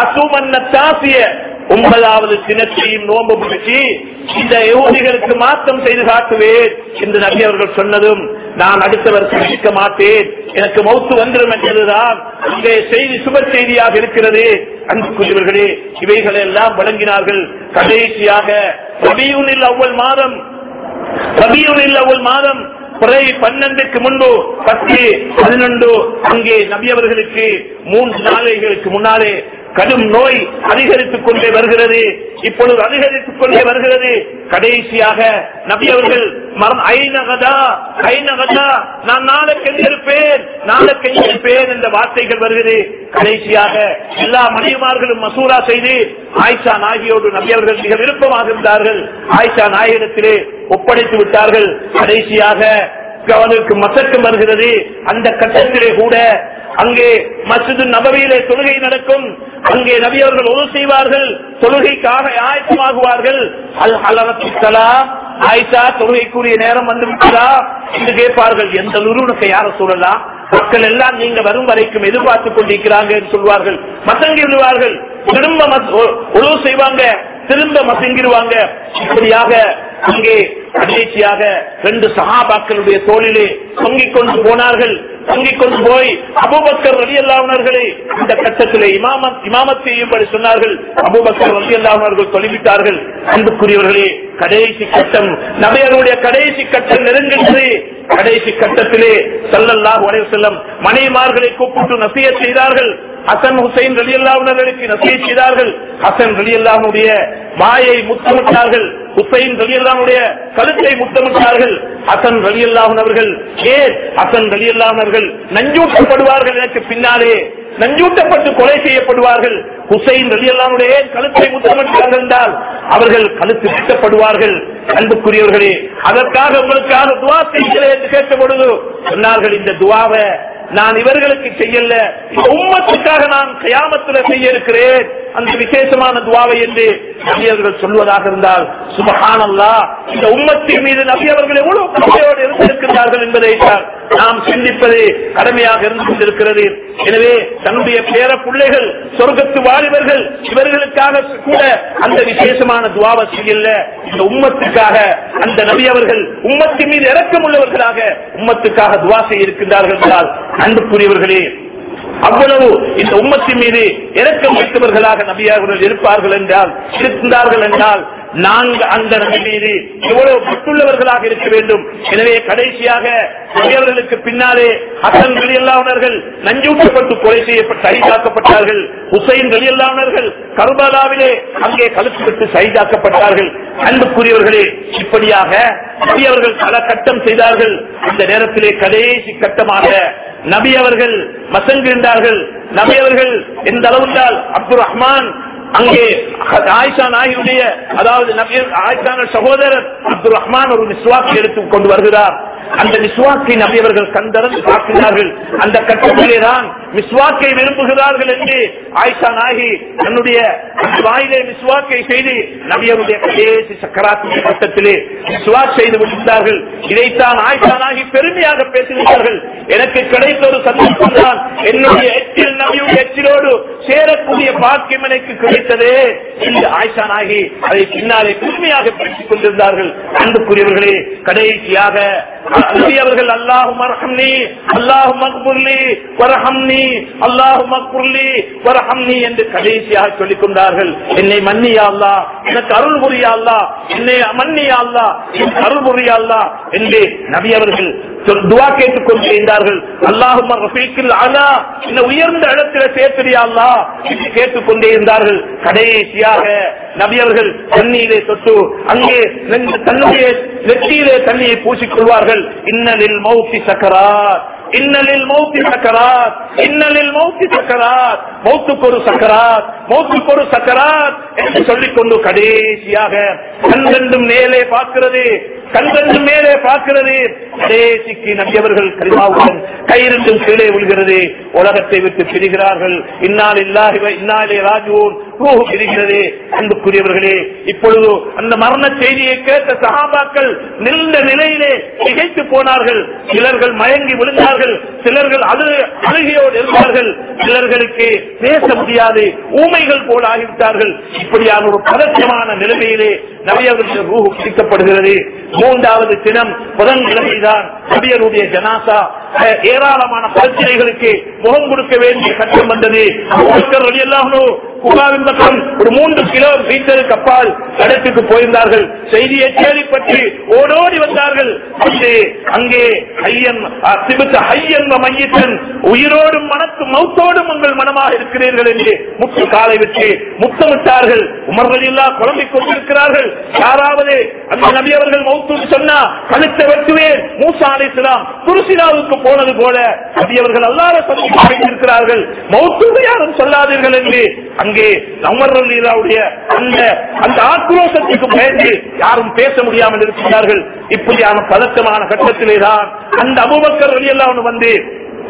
தாசிய ஒன்பதாவது தினத்தையும் நோம்பு முடிச்சு இந்த யோகிகளுக்கு மாற்றம் செய்து காட்டுவேன் என்று நபி அவர்கள் சொன்னதும் நான் அடுத்த வருஷம் இருக்க மாட்டேன் எனக்கு மௌத்து வந்துடும் என்பதுதான் இங்கே செய்தி சுப செய்தியாக இருக்கிறது அன்புக்குரியவர்களே இவைகளை எல்லாம் வழங்கினார்கள் கடைசியாக ரபியூனில் அவ்வளவு மாதம் ரபியூனில் அவ்வளவு மாதம் பிறை பன்னெண்டுக்கு முன்பு பத்து பதினொன்று அங்கே நபி அவர்களுக்கு மூன்று நாளைகளுக்கு முன்னாலே கடும் நோய் அதிகரித்துக் கொண்டே வருகிறது இப்பொழுது அதிகரித்துக் கொண்டே வருகிறது கடைசியாக நபி அவர்கள் மரண ஐநகதா ஐநகதா நான் நாளைக்கு இருப்பேன் நாளைக்கு இருப்பேன் என்ற வார்த்தைகள் வருகிறது கடைசியாக எல்லா மணிமார்களும் மசூரா செய்து ஆயிஷா நாகியோடு நபி அவர்கள் மிக விருப்பமாக இருந்தார்கள் ஆயிஷா நாயகத்திலே ஒப்படைத்து விட்டார்கள் கடைசியாக அவனுக்கு மசக்கம் வருகிறது அந்த கட்டத்திலே கூட அங்கே மஸ்ஜிது நபவியிலே தொழுகை நடக்கும் அங்கே நபி அவர்கள் ஒரு செய்வார்கள் தொழுகைக்காக ஆயத்தமாகுவார்கள் அல் ஹலரத்திலா ஆயிஷா தொழுகைக்குரிய நேரம் வந்து விட்டதா என்று கேட்பார்கள் எந்த நிறுவனத்தை யார சொல்லலாம் மக்கள் எல்லாம் நீங்க வரும் வரைக்கும் எதிர்பார்த்துக் கொண்டிருக்கிறாங்க என்று சொல்வார்கள் மசங்கி விடுவார்கள் திரும்ப உழவு செய்வாங்க திரும்ப மசங்கிடுவாங்க இப்படியாக அங்கே கடைசியாக ரெண்டு சகாபாக்களுடைய தோளிலே தொங்கிக் கொண்டு போனார்கள் தொங்கிக் கொண்டு போய் அபுபக்கர் ரவி அல்லாவுனர்களே இந்த கட்டத்திலே இமாமத் இமாமத் செய்யும்படி சொன்னார்கள் அபுபக்கர் ரவி அல்லாவுனர்கள் தொலைவிட்டார்கள் அன்புக்குரியவர்களே கடைசி கட்டம் நபையருடைய கடைசி கட்டம் நெருங்கின்றது கடைசி கட்டத்திலே சல்லல்லாஹு அலைஹி வஸல்லம் மனைவிமார்களை கூப்பிட்டு நசிய செய்தார்கள் ஹசன் ஹுசைன் ரலி அல்லாவுனர்களுக்கு நசிய செய்தார்கள் ஹசன் ரலி அல்லாவுடைய வாயை முத்தமிட்டார்கள் ஹுசைன் ரலி அல்லாவுடைய கழுத்தை முத்தமிட்டார்கள் ஹசன் ரலி அல்லாஹன் அவர்கள் ஏன் ஹசன் ரலி அல்லாஹர்கள் நஞ்சூட்டப்படுவார்கள் எனக்கு பின்னாலே நஞ்சூட்டப்பட்டு கொலை செய்யப்படுவார்கள் ஹுசைன் ரலி அல்லாவுடைய கழுத்தை முத்தமிட்டார்கள் என்றால் அவர்கள் கழுத்து வெட்டப்படுவார்கள் அன்புக்குரியவர்களே அதற்காக உங்களுக்காக துவா செய்கிறேன் என்று கேட்ட பொழுது சொன்னார்கள் இந்த துவாவை நான் இவர்களுக்கு செய்யல இந்த உம்மத்துக்காக நான் கயாமத்துல செய்ய இருக்கிறேன் அந்த விசேஷமான துவாவை என்று நபி அவர்கள் சொல்வதாக இருந்தால் சுபஹானல்லா இந்த உம்மத்தின் மீது நபி அவர்கள் எவ்வளவு கவலையோடு இருந்திருக்கிறார்கள் என்பதை தான் நாம் சிந்திப்பது கடமையாக இருந்து கொண்டிருக்கிறது எனவே தன்னுடைய பேர பிள்ளைகள் சொர்க்கத்து வாலிபர்கள் இவர்களுக்காக கூட அந்த விசேஷமான துவாவை செய்யல இந்த உம்மத்துக்காக அந்த நபி அவர்கள் உம்மத்தின் மீது இறக்கம் உள்ளவர்களாக உம்மத்துக்காக துவா செய்ய இருக்கின்றார்கள் என்றால் அன்புக்குரியவர்களே அவ்வளவு இந்த உம்மத்தின் மீது இறக்கம் வைத்தவர்களாக நபியார்கள் இருப்பார்கள் என்றால் இருந்தார்கள் என்றால் நான்கு அந்த நபி மீது எவ்வளவு பட்டுள்ளவர்களாக இருக்க வேண்டும் எனவே கடைசியாக நபியவர்களுக்கு பின்னாலே ஹசன் வெளியல்லாவனர்கள் நஞ்சூட்டப்பட்டு கொலை செய்யப்பட்டு சைதாக்கப்பட்டார்கள் ஹுசைன் வெளியல்லாவனர்கள் கர்பலாவிலே அங்கே கழுத்து விட்டு சைதாக்கப்பட்டார்கள் அன்புக்குரியவர்களே இப்படியாக நபியவர்கள் பல கட்டம் செய்தார்கள் அந்த நேரத்திலே கடைசி கட்டமாக நபி அவர்கள் மசங்கிருந்தார்கள் நபி அவர்கள் எந்த அளவுண்டால் அப்துல் ரஹ்மான் அங்கே ஆயிஷா நாயுடைய அதாவது நபி ஆயிஷா சகோதரர் அப்துல் ரஹ்மான் ஒரு மிஸ்வாக்கை எடுத்து கொண்டு வருகிறார் அந்த மிஸ்வாக்கை நபி அவர்கள் கண்டறந்து பார்க்கிறார்கள் அந்த கட்டத்திலே தான் மிஸ்வாக்கை விரும்புகிறார்கள் என்று ஆயிஷா நாயகி தன்னுடைய வாயிலே மிஸ்வாக்கை செய்து நபியருடைய கடைசி சக்கராத்திரி கட்டத்திலே மிஸ்வாக் செய்து விட்டார்கள் இதைத்தான் ஆயிஷா நாயகி பெருமையாக பேசுகிறார்கள் எனக்கு கிடைத்த ஒரு சந்தர்ப்பம் தான் என்னுடைய எச்சில் நபியுடைய எச்சிலோடு சேரக்கூடிய பாக்கியம் எனக்கு கிடைத்தது என்று ஆயிஷா நாயகி அதை பின்னாலே பெருமையாக பேசிக் கொண்டிருந்தார்கள் அன்புக்குரியவர்களே கடைசியாக நபி அவர்கள் அல்லாஹு மர்ஹம்னி அல்லாஹு மக்புர்லி வரஹம்னி அல்லாஹு மக்புர்லி வரஹம்னி என்று கடைசியாக சொல்லிக் கொண்டார்கள் என்னை மன்னியா அல்லா எனக்கு அருள் புரியா அல்லா என்னை மன்னியா அல்லா எனக்கு அருள் புரியா அல்லா என்று நபி அவர்கள் துவா கேட்டுக் கொண்டிருந்தார்கள் அல்லாஹும் ரஃபீக்கில் அலா இந்த உயர்ந்த இடத்துல சேர்த்திரியா அல்லா என்று கேட்டுக் கொண்டே இருந்தார்கள் கடைசியாக நபியவர்கள் தண்ணீரை தொட்டு அங்கே தன்னுடைய நெற்றியிலே தண்ணியை பூசிக்கொள்வார்கள் இன்னலில் மௌத்தி சக்கரார் இன்னலில் மௌத்தி சக்கராத் இன்னலில் மௌத்தி சக்கராத் மௌத்துக்கு ஒரு சக்கராத் மௌத்துக்கு ஒரு சக்கராத் என்று சொல்லிக் கொண்டு கடைசியாக கண்கண்டும் மேலே பார்க்கிறது கண்கண்டும் மேலே பார்க்கிறது கடைசிக்கு நம்பியவர்கள் கரிமாவுடன் கயிறுண்டும் கீழே விழுகிறது உலகத்தை விட்டு பிரிகிறார்கள் இன்னால் இல்லாஹி இன்னாலே ராஜூன் ரூஹு பிரிகிறது அன்புக்குரியவர்களே இப்பொழுது அந்த மரண செய்தியை கேட்ட சகாபாக்கள் நின்ற நிலையிலே திகைத்து போனார்கள் சிலர்கள் மயங்கி விழுந்தார்கள் சிலர்கள் அழு அழுகையோடு இருந்தார்கள் சிலர்களுக்கு பேச முடியாது ஊமைகள் போல ஆகிவிட்டார்கள் இப்படியான ஒரு பதற்றமான நிலைமையிலே நபியவர்களுடைய ரூஹு பிடிக்கப்படுகிறது மூன்றாவது தினம் புதன்கிழமைதான் நபியருடைய ஜனாசா அஹ், ஏராளமான பிரச்சனைகளுக்கு முகம் கொடுக்க வேண்டிய கட்டம் வந்தது அபூபக்கர் ரலியல்லாஹு அன்ஹு குபாவின் பக்கம் ஒரு மூன்று கிலோ மீட்டருக்கு அப்பால் இடத்துக்கு போயிருந்தார்கள் செய்தியை கேள்விப்பட்டு ஓடோடி வந்தார்கள் வந்து அங்கே ஐயன் சிபித்த ஐயன் மையத்தன் உயிரோடும் மனத்து மௌத்தோடும் உங்கள் மனமாக இருக்கிறீர்கள் என்று முத்து காலை விட்டு முத்தமிட்டார்கள் உமர்கள் எல்லாம் குழம்பிக் கொண்டிருக்கிறார்கள் யாராவது அந்த நபி அவர்கள் மௌத்து சொன்னா கழுத்தை வெட்டுவேன் மூசா அலிஸ்லாம் துருசிலாவுக்கு போனது போல நபி அவர்கள் அல்லாத இருக்கிறார்கள் மௌத்து யாரும் சொல்லாதீர்கள் என்று அங்கே அமர்வுடைய அந்த அந்த ஆக்ரோஷத்துக்கு பயந்து யாரும் பேச முடியாமல் இருக்கிறார்கள் இப்படியான பதட்டமான கட்டத்திலே தான் அந்த அபுபக்கர் எல்லாம் வந்து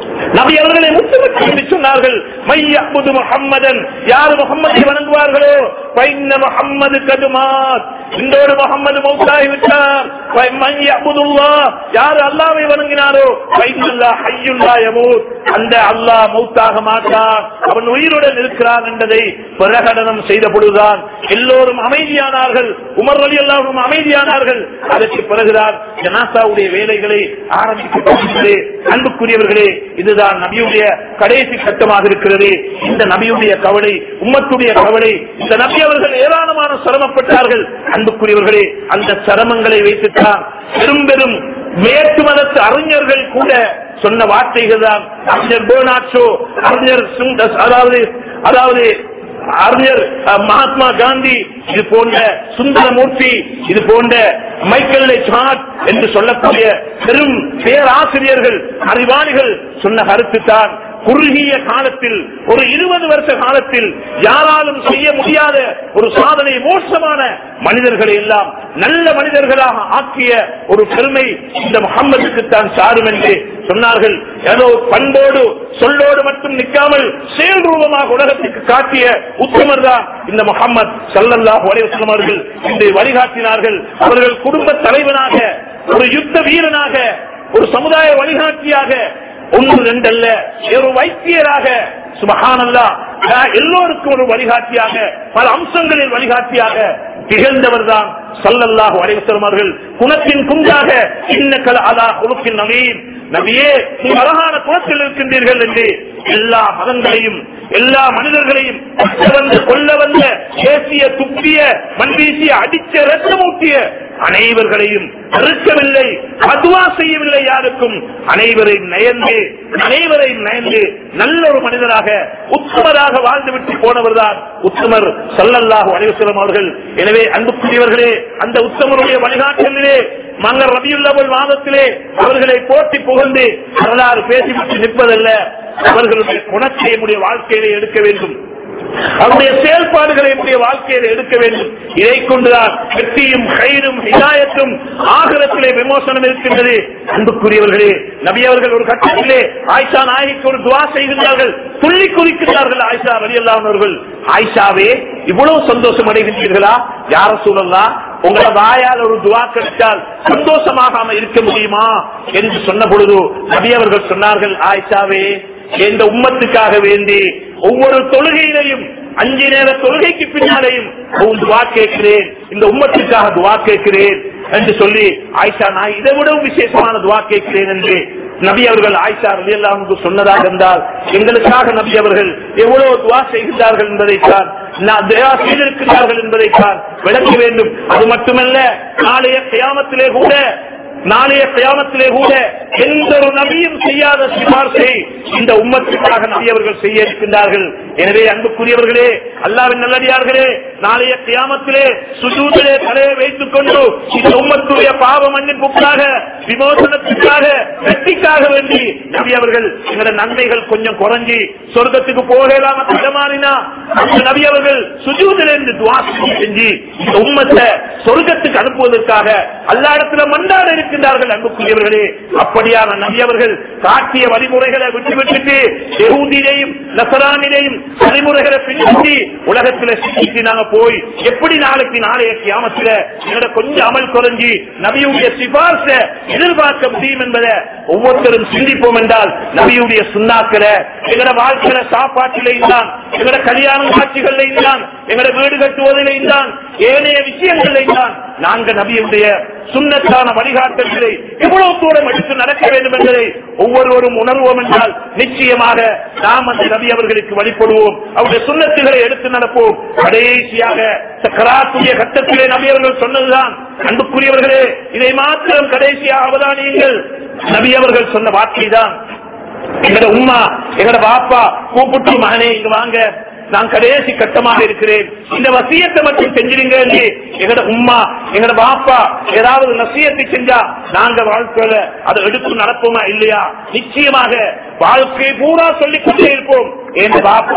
நபி அவர்களை முத்துமட்டு என்று சொன்னார்கள் மையபுது முகம்மதன் யார் முகம்மதை வணங்குவார்களோ பைன்ன முகம்மது கதுமாத் இந்தோடு முகம்மது மௌத்தாகி விட்டார் மையபுதுல்லா யார் அல்லாவை வணங்கினாரோ பைன்னல்லா ஹையுல்லா யமூத் அந்த அல்லாஹ் மௌத்தாக மாட்டார் அவன் உயிருடன் இருக்கிறான் என்பதை பிரகடனம் செய்த பொழுதுதான் எல்லோரும் அமைதியானார்கள் உமர் அலி எல்லாரும் அமைதியானார்கள் அதற்கு பிறகுதான் ஜனாசாவுடைய வேலைகளை ஆரம்பிக்கப்பட்டது அன்புக்குரியவர்களே இதுதான் நபியுடைய கடைசி கட்டமாக இருக்கிறது இந்த நபியுடைய கவலை உம்மத்துடைய கவலை இந்த நபி அவர்கள் ஏராளமான சிரமப்பட்டார்கள் அன்புக்குரியவர்களே அந்த சிரமங்களை வைத்துத்தான் பெரும் பெரும் மேற்கு மதத்து அறிஞர்கள் கூட சொன்ன வார்த்தைகள் தான் அறிஞர் போனாச்சோ அறிஞர் சுந்தஸ் அதாவது அதாவது அறிஞர் அஹ், மகாத்மா காந்தி இது போன்ற சுந்தரமூர்த்தி இது போன்ற மைக்கேல் சாட் என்று சொல்லக்கூடிய பெரும் பேராசிரியர்கள் அறிவாளிகள் சொன்ன கருத்து தான் குறுகிய காலத்தில் ஒரு இருபது வருஷ காலத்தில் யாராலும் செய்ய முடியாத ஒரு சாதனை மோசமான மனிதர்களை எல்லாம் நல்ல மனிதர்களாக ஆக்கிய ஒரு பெருமை இந்த முகம்மதுக்கு தான் சாரும் என்று சொன்னார்கள் ஏதோ பண்போடு சொல்லோடு மட்டும் நிற்காமல் செயல் ரூபமாக உலகத்துக்கு காட்டிய உத்தமர் தான் இந்த முகம்மது சல்லல்லாஹு அலைஹி வஸல்லம் அவர்கள் இன்று வழிகாட்டினார்கள் அவர்கள் குடும்ப தலைவனாக ஒரு யுத்த வீரனாக ஒரு சமுதாய வழிகாட்டியாக ஒன்று ரெண்டல்ல ஒரு வைத்தியராக சுபஹானல்லா எல்லோருக்கும் ஒரு வழிகாட்டியாக பல அம்சங்களில் வழிகாட்டியாக திகழ்ந்தவர் தான் சல்லல்லாஹு அலைவசம் அவர்கள் குணத்தின் குண்டாக இன்னக்கல் அலா குழுக்கின் நவீன் நபியே நீ அழகான குணத்தில் இருக்கின்றீர்கள் என்று எல்லா மதங்களையும் எல்லா மனிதர்களையும் கொல்ல வந்த கொல்ல வந்த பேசிய துப்பிய மண்வீசிய அடிச்ச ரத்தமூட்டிய அனைவர்களையும் அறுக்கவில்லை அதுவா செய்யவில்லை யாருக்கும் அனைவரையும் நயந்து அனைவரையும் நயந்து நல்ல ஒரு மனிதராக உத்தமராக வாழ்ந்துவிட்டு போனவர் தான் உத்தமர் சல்லல்லாஹு அலைவசலம் அவர்கள் எனவே அன்புக்குரியவர்களே அந்த உத்தமருடைய வழிகாட்டலிலே மங்கர் ரபியுள்ளவள் வாதத்திலே அவர்களை போட்டி புகழ்ந்து வரலாறு பேசிவிட்டு நிற்பதல்ல அவர்களுடைய குணத்தை நம்முடைய வாழ்க்கையிலே எடுக்க வேண்டும் அவருடைய செயல்பாடுகளை நம்முடைய வாழ்க்கையில் எடுக்க வேண்டும் இதை கொண்டுதான் வெற்றியும் கயிறும் இதாயத்தும் ஆகலத்திலே விமோசனம் இருக்கின்றது அன்புக்குரியவர்களே நபி அவர்கள் ஒரு கட்டத்திலே ஆயிஷா நாயகிக்கு ஒரு துவா செய்கின்றார்கள் துள்ளி குதிக்கிறார்கள் ஆயிஷா ரலியல்லாஹு அவர்கள் ஆயிஷாவே இவ்வளவு சந்தோஷம் அடைகின்றீர்களா யார சூழல்லாம் உங்கள வாயால் ஒரு துவா கிடைத்தால் சந்தோஷமாக இருக்க முடியுமா என்று சொன்ன பொழுது நபி அவர்கள் சொன்னார்கள் ஆயிஷாவே இந்த உம்மத்துக்காக வேண்டி ஒவ்வொரு தொழுகையிலையும் அஞ்சு நேர தொழுகைக்கு பின்னாலேயும் உன் துவா கேட்கிறேன் இந்த உம்மத்துக்காக துவா கேட்கிறேன் என்று சொல்லி ஆயிஷா நான் இதை விடவும் விசேஷமான துவா கேட்கிறேன் என்று நபி அவர்கள் ஆயிஷா ரலி அல்லாஹுக்கு சொன்னதாக இருந்தால் எங்களுக்காக நபி அவர்கள் எவ்வளவு துவா செய்கின்றார்கள் என்பதைத்தான் நான் துவா செய்திருக்கிறார்கள் என்பதைத்தான் விளக்க வேண்டும் அது மட்டுமல்ல நாளைய கியாமத்திலே கூட நாளைய கியாமத்திலே கூட எந்த ஒரு நபியும் செய்யாத சிபார்சை இந்த உம்மத்துக்காக நபி அவர்கள் செய்ய இருக்கின்றார்கள் எனவே அன்புக்குரியவர்களே அல்லாவின் நல்லடியார்களே நாளைய கியாமத்திலே சுஜூதிலே தலையை வைத்துக் கொண்டு இந்த உம்மத்துடைய பாவ மன்னிப்புக்காக விமோசனத்துக்காக வெற்றிக்காக வேண்டி நபி அவர்கள் எங்களோட நன்மைகள் கொஞ்சம் குறைஞ்சி சொர்க்கத்துக்கு போகலாம் இடமாறினா அந்த நபி அவர்கள் சுஜூதிலிருந்து துவா செஞ்சு இந்த உம்மத்தை சொர்க்கத்துக்கு அனுப்புவதற்காக அல்லா இடத்துல மண்டாட இருக்கின்றார்கள் அன்புக்குரியவர்களே அப்படியான நபி அவர்கள் காட்டிய வழிமுறைகளை விட்டுவிட்டு யகூதியிலையும் நசரானிலையும் வழிமுறைகளை பின்பற்றி உலகத்துல சிக்கிட்டு நாங்க போய் எப்படி நாளைக்கு நாளைய கியாமத்துல எங்களோட கொஞ்சம் அமல் குறைஞ்சி நபியுடைய சிபார்ச எதிர்பார்க்க முடியும் என்பதை ஒவ்வொருத்தரும் சிந்திப்போம் என்றால் நபியுடைய சுண்ணாக்களை எங்களோட வாழ்க்கையில சாப்பாட்டிலையும் தான் எங்களோட கல்யாண காட்சிகள்லையும் தான் எங்களோட வீடு கட்டுவதிலையும் தான் ஏனைய விஷயங்களையும் தான் நான்கு நபியுடைய சுண்ணத்தான வழிகாட்டல்களை எவ்வளவு தூரம் எடுத்து நடக்க வேண்டும் என்பதை ஒவ்வொருவரும் உணர்வோம் என்றால் நிச்சயமாக நாம் அந்த நபி அவர்களுக்கு வழிபடுவோம் அவருடைய சுண்ணத்துகளை எடுத்து நடப்போம் கடைசியாக சக்கராத்துடைய கட்டத்திலே நபி அவர்கள் சொன்னதுதான் அன்புக்குரியவர்களே இதை மாத்திரம் கடைசியாக அவதானியுங்கள் நபி அவர்கள் சொன்ன வார்த்தை தான் எங்கட உமா எங்கட பாப்பா கூப்பிட்டு மகனே இங்க வாங்க நான் கடைசி கட்டமாக இருக்கிறேன் இந்த வசியத்தை மட்டும் செஞ்சிருங்க எங்கட உம்மா எங்கட பாப்பா ஏதாவது நசியத்தை செஞ்சா நாங்க வாழ்க்கையில அதை எடுத்து நடப்போமா இல்லையா நிச்சயமாக வாழ்க்கை பூரா சொல்லிக் கொண்டே இருப்போம் என் பாப்பா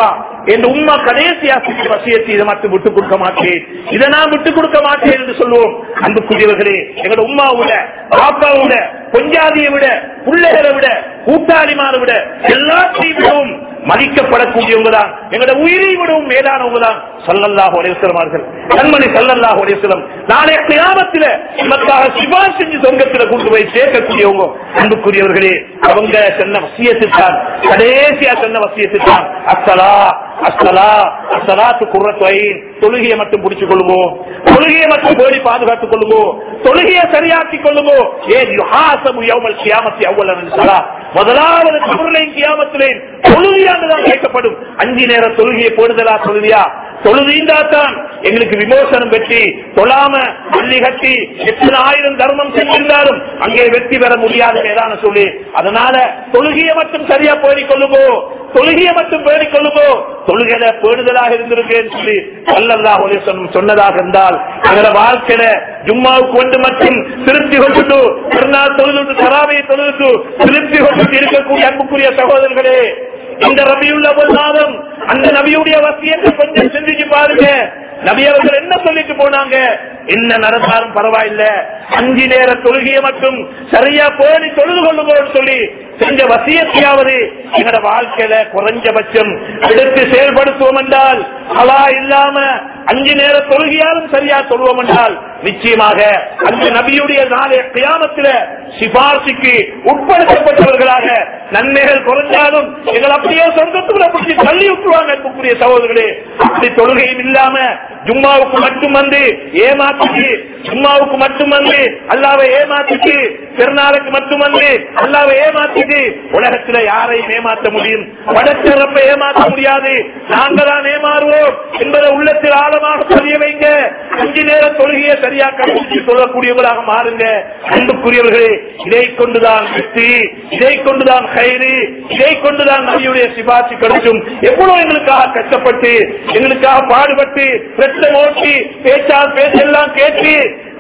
என் உம்மா கடைசியா செஞ்ச வசியத்தை இதை மட்டும் விட்டு கொடுக்க மாட்டேன் இதை நான் விட்டு கொடுக்க மாட்டேன் என்று சொல்லுவோம் அன்புக்குரியவர்களே எங்களோட உம்மாவோட பாப்பாவோட பொஞ்சாதியை விட பிள்ளைகளை விட கூட்டாளிமாரை விட எல்லாத்தையும் விடவும் மதிக்கப்படக்கூடியவங்க தான் எங்களோட உயிரை விடவும் மேலானவங்க தான் சல்லல்லாஹு அலைவசலமார்கள் கண்மணி சல்லல்லாஹு அலைவசலம் நாளைய கிராமத்தில நமக்காக சிபார் செஞ்சு சொர்க்கத்துல கொண்டு போய் சேர்க்கக்கூடியவங்க அன்புக்குரியவர்களே அவங்க சொன்ன வசியத்துத்தான் கடைசியா சொன்ன வசியத்துத்தான் அஸ்ஸலா அஸ்ஸலா அஸ்ஸலாத்து குர்ரத்து ஐன் தொழுகையை மட்டும் பிடிச்சு கொள்ளுவோம் தொழுகையை மட்டும் பேடி பாதுகாத்துக் கொள்ளுவோம் தொழுகையை சரியாக்கிக் கொள்ளுவோம் ஏன் யுஹாசபு யௌமல் கியாமத்தி அவ்வளவு சலா முதலாவது கபருளையும் கியாமத்திலேயும் தொழுகையாண்டுதான் கேட்கப்படும் அஞ்சு நேர தொழுகையை போடுதலா தொழுதியா தொழுதீண்டாத்தான் எங்களுக்கு விமோசனம் பெற்றி தொழாம பள்ளி கட்டி எத்தனை ஆயிரம் தர்மம் செஞ்சிருந்தாலும் அங்கே வெற்றி பெற முடியாது ஏதான சொல்லி அதனால தொழுகையை மட்டும் சரியா பேணிக் கொள்ளுமோ தொழுகையை மட்டும் பேணிக் கொள்ளுமோ தொழுகையில பேணுதலாக இருந்திருக்கேன்னு சொல்லி அல்லல்லாஹ் சொன்னதாக இருந்தால் எங்களோட வாழ்க்கையில ஜும்மாவுக்கு கொண்டு மட்டும் திருப்தி கொண்டு திருநாள் தொழுது தராவையை தொழுது திருப்தி கொண்டு இருக்கக்கூடிய அன்புக்குரிய சகோதரர்களே இந்த ரபியுள்ள ஒரு மாதம் அந்த நபியுடைய வசியத்தை கொஞ்சம் சிந்திச்சு பாருங்க நபி அவர்கள் என்ன சொல்லிட்டு போனாங்க என்ன நடந்தாலும் பரவாயில்ல அஞ்சு நேர தொழுகையை மட்டும் சரியா போனி தொழுது கொள்ளுங்கன்னு சொல்லி செஞ்ச வசியத்தையாவது எங்களோட வாழ்க்கையில குறைஞ்சபட்சம் எடுத்து செயல்படுத்துவோம் என்றால் அவா இல்லாம அஞ்சு நேர தொழுகையாலும் சரியா சொல்வோம் என்றால் நிச்சயமாக அந்த நபியுடைய நாளைய கியாமத்தில சிபார்சிக்கு உட்படுத்தப்பட்டவர்களாக நன்மைகள் குறைஞ்சாலும் எங்கள் அப்படியே சொந்தத்துக்குள்ள பிடிச்சி தள்ளி விட்டுருவாங்க அன்புக்குரிய சகோதரர்களே அப்படி தொழுகையும் இல்லாம ஜும்மாவுக்கு மட்டும் வந்து ஏமாத்திட்டு ஜும்மாவுக்கு மட்டும் வந்து அல்லாவை ஏமாத்திட்டு திருநாளுக்கு மட்டும் வந்து அல்லாவை ஏமாத்திட்டு உலகத்துல யாரையும் ஏமாற்ற முடியும் படச்சிறப்பை ஏமாற்ற முடியாது நாங்கள் தான் ஏமாறுவோம் என்பதை உள்ளத்தில் ஆழமாக பதிய வைங்க அஞ்சு நேர தொழுகையை சரியா கண்டுபிடிச்சு சொல்லக்கூடியவர்களாக மாறுங்க அன்புக்குரியவர்களே இதை கொண்டுதான் வெற்றி இதை கொண்டுதான் கயிறு இதை கொண்டுதான் நபியுடைய சிபாட்சி கிடைக்கும் எவ்வளவு எங்களுக்காக கஷ்டப்பட்டு எங்களுக்காக பாடுபட்டு பிரச்சனை ஓட்டி பேச்சால் பேச்செல்லாம் கேட்டு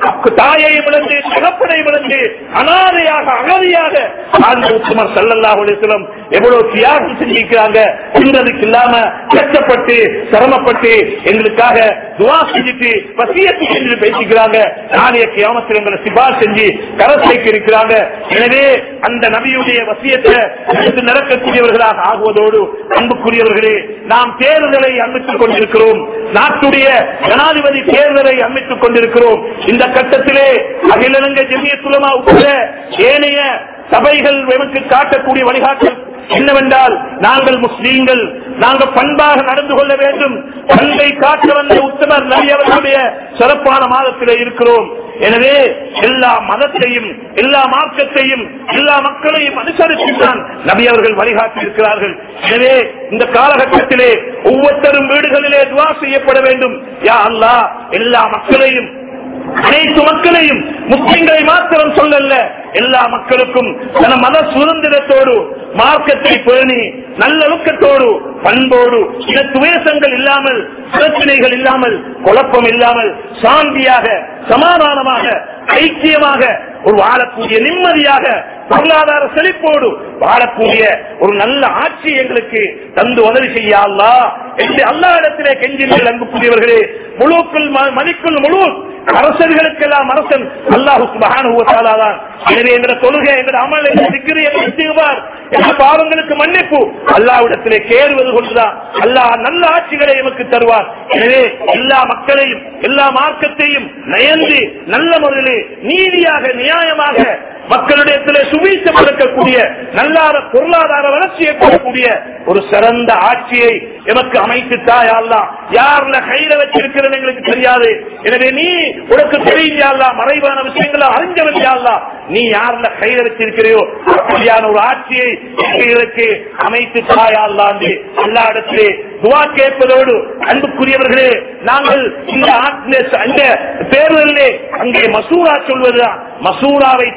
தாயை விழுந்து தகப்பனை விழுந்து அனாதையாக அகதியாக ஆண்டு உத்தமர் சல்லல்லாஹு அலிஸ்லம் எவ்வளவு தியாகம் செஞ்சிருக்கிறாங்க இருந்ததுக்கு இல்லாம கஷ்டப்பட்டு சிரமப்பட்டு எங்களுக்காக துவா செஞ்சுட்டு வசியத்து செஞ்சு பேசிக்கிறாங்க நாளைய கியாமத்தில் எங்களை சிபார் செஞ்சு கரசைக்கு இருக்கிறாங்க எனவே அந்த நபியுடைய வசியத்தை எடுத்து நடக்கக்கூடியவர்களாக ஆகுவதோடு அன்புக்குரியவர்களே நாம் தேர்தலை அமைத்துக் கொண்டிருக்கிறோம் நாட்டுடைய ஜனாதிபதி தேர்தலை அமைத்துக் கொண்டிருக்கிறோம் இந்த கட்டத்திலே அகில இலங்கை ஜெமியத்துலமா உட்பட ஏனைய சபைகள் எமக்கு காட்டக்கூடிய வழிகாட்டல் என்னவென்றால் நாங்கள் முஸ்லீம்கள் நாங்கள் பண்பாக நடந்து கொள்ள வேண்டும் பண்பை காட்ட வந்த உத்தமர் நபி அவர்களுடைய சிறப்பான மாதத்திலே இருக்கிறோம் எனவே எல்லா மதத்தையும் எல்லா மார்க்கத்தையும் எல்லா மக்களையும் அனுசரித்துதான் நபி அவர்கள் வழிகாட்டி இருக்கிறார்கள் எனவே இந்த காலகட்டத்திலே ஒவ்வொருத்தரும் வீடுகளிலே துவா செய்யப்பட வேண்டும் யா அல்லா எல்லா மக்களையும் அனைத்து மக்களையும் முஸ்லிம்களை மாத்திரம் சொல்லல எல்லா மக்களுக்கும் தன மத சுதந்திரத்தோடு மார்க்கத்தை பேணி நல்லொழுக்கத்தோடு பண்போடு இன துவேசங்கள் இல்லாமல் பிரச்சனைகள் இல்லாமல் குழப்பம் இல்லாமல் சாந்தியாக சமாதானமாக ஐக்கியமாக ஒரு வாழக்கூடிய நிம்மதியாக பொருளாதார செழிப்போடு வாழக்கூடிய ஒரு நல்ல ஆட்சி எங்களுக்கு தந்து உதவி செய்ய அல்லா என்று அல்லா இடத்திலே கெஞ்சினீர்கள் அன்புக்குரியவர்களே முழுக்குள் மதிக்குள் முழு அரசர்களுக்கெல்லாம் அரசன் அல்லாஹு மகானுவத்தாலாதான் எனவே என்ற தொழுகை என்ற அமல் என்ற சிக்கிரி செய்வார் என்ற பாவங்களுக்கு மன்னிப்பு அல்லாவிடத்திலே கேறுவது கொண்டுதான் அல்லாஹ் நல்ல ஆட்சிகளை எமக்கு தருவார் எனவே எல்லா மக்களையும் எல்லா மார்க்கத்தையும் நயந்து நல்ல முறையிலே நீதியாக நியாயமாக மக்களிடத்திலே சுவீச்சம் இருக்கக்கூடிய நல்லார பொருளாதார வளர்ச்சி ஏற்படக்கூடிய ஒரு சிறந்த ஆட்சியை எமக்கு அமைத்து தாயல்லா யாருல கையில வச்சிருக்கிறது எங்களுக்கு தெரியாது எனவே நீ உனக்கு தெரியாதா மறைவான விஷயங்களை அறிஞ்சவன் யாழ்லா நீ யாருல கையில வச்சிருக்கிறையோ அப்படியான ஒரு ஆட்சியை எங்களுக்கு அமைத்து தாயாண்டு எல்லா இடத்திலே துவா கேட்பதோடு அன்புக்குரியவர்களே நாங்கள் இந்த இந்த தேர்தலிலே அங்கே மசூரா சொல்வதுதான் மசூரா வைத்தால்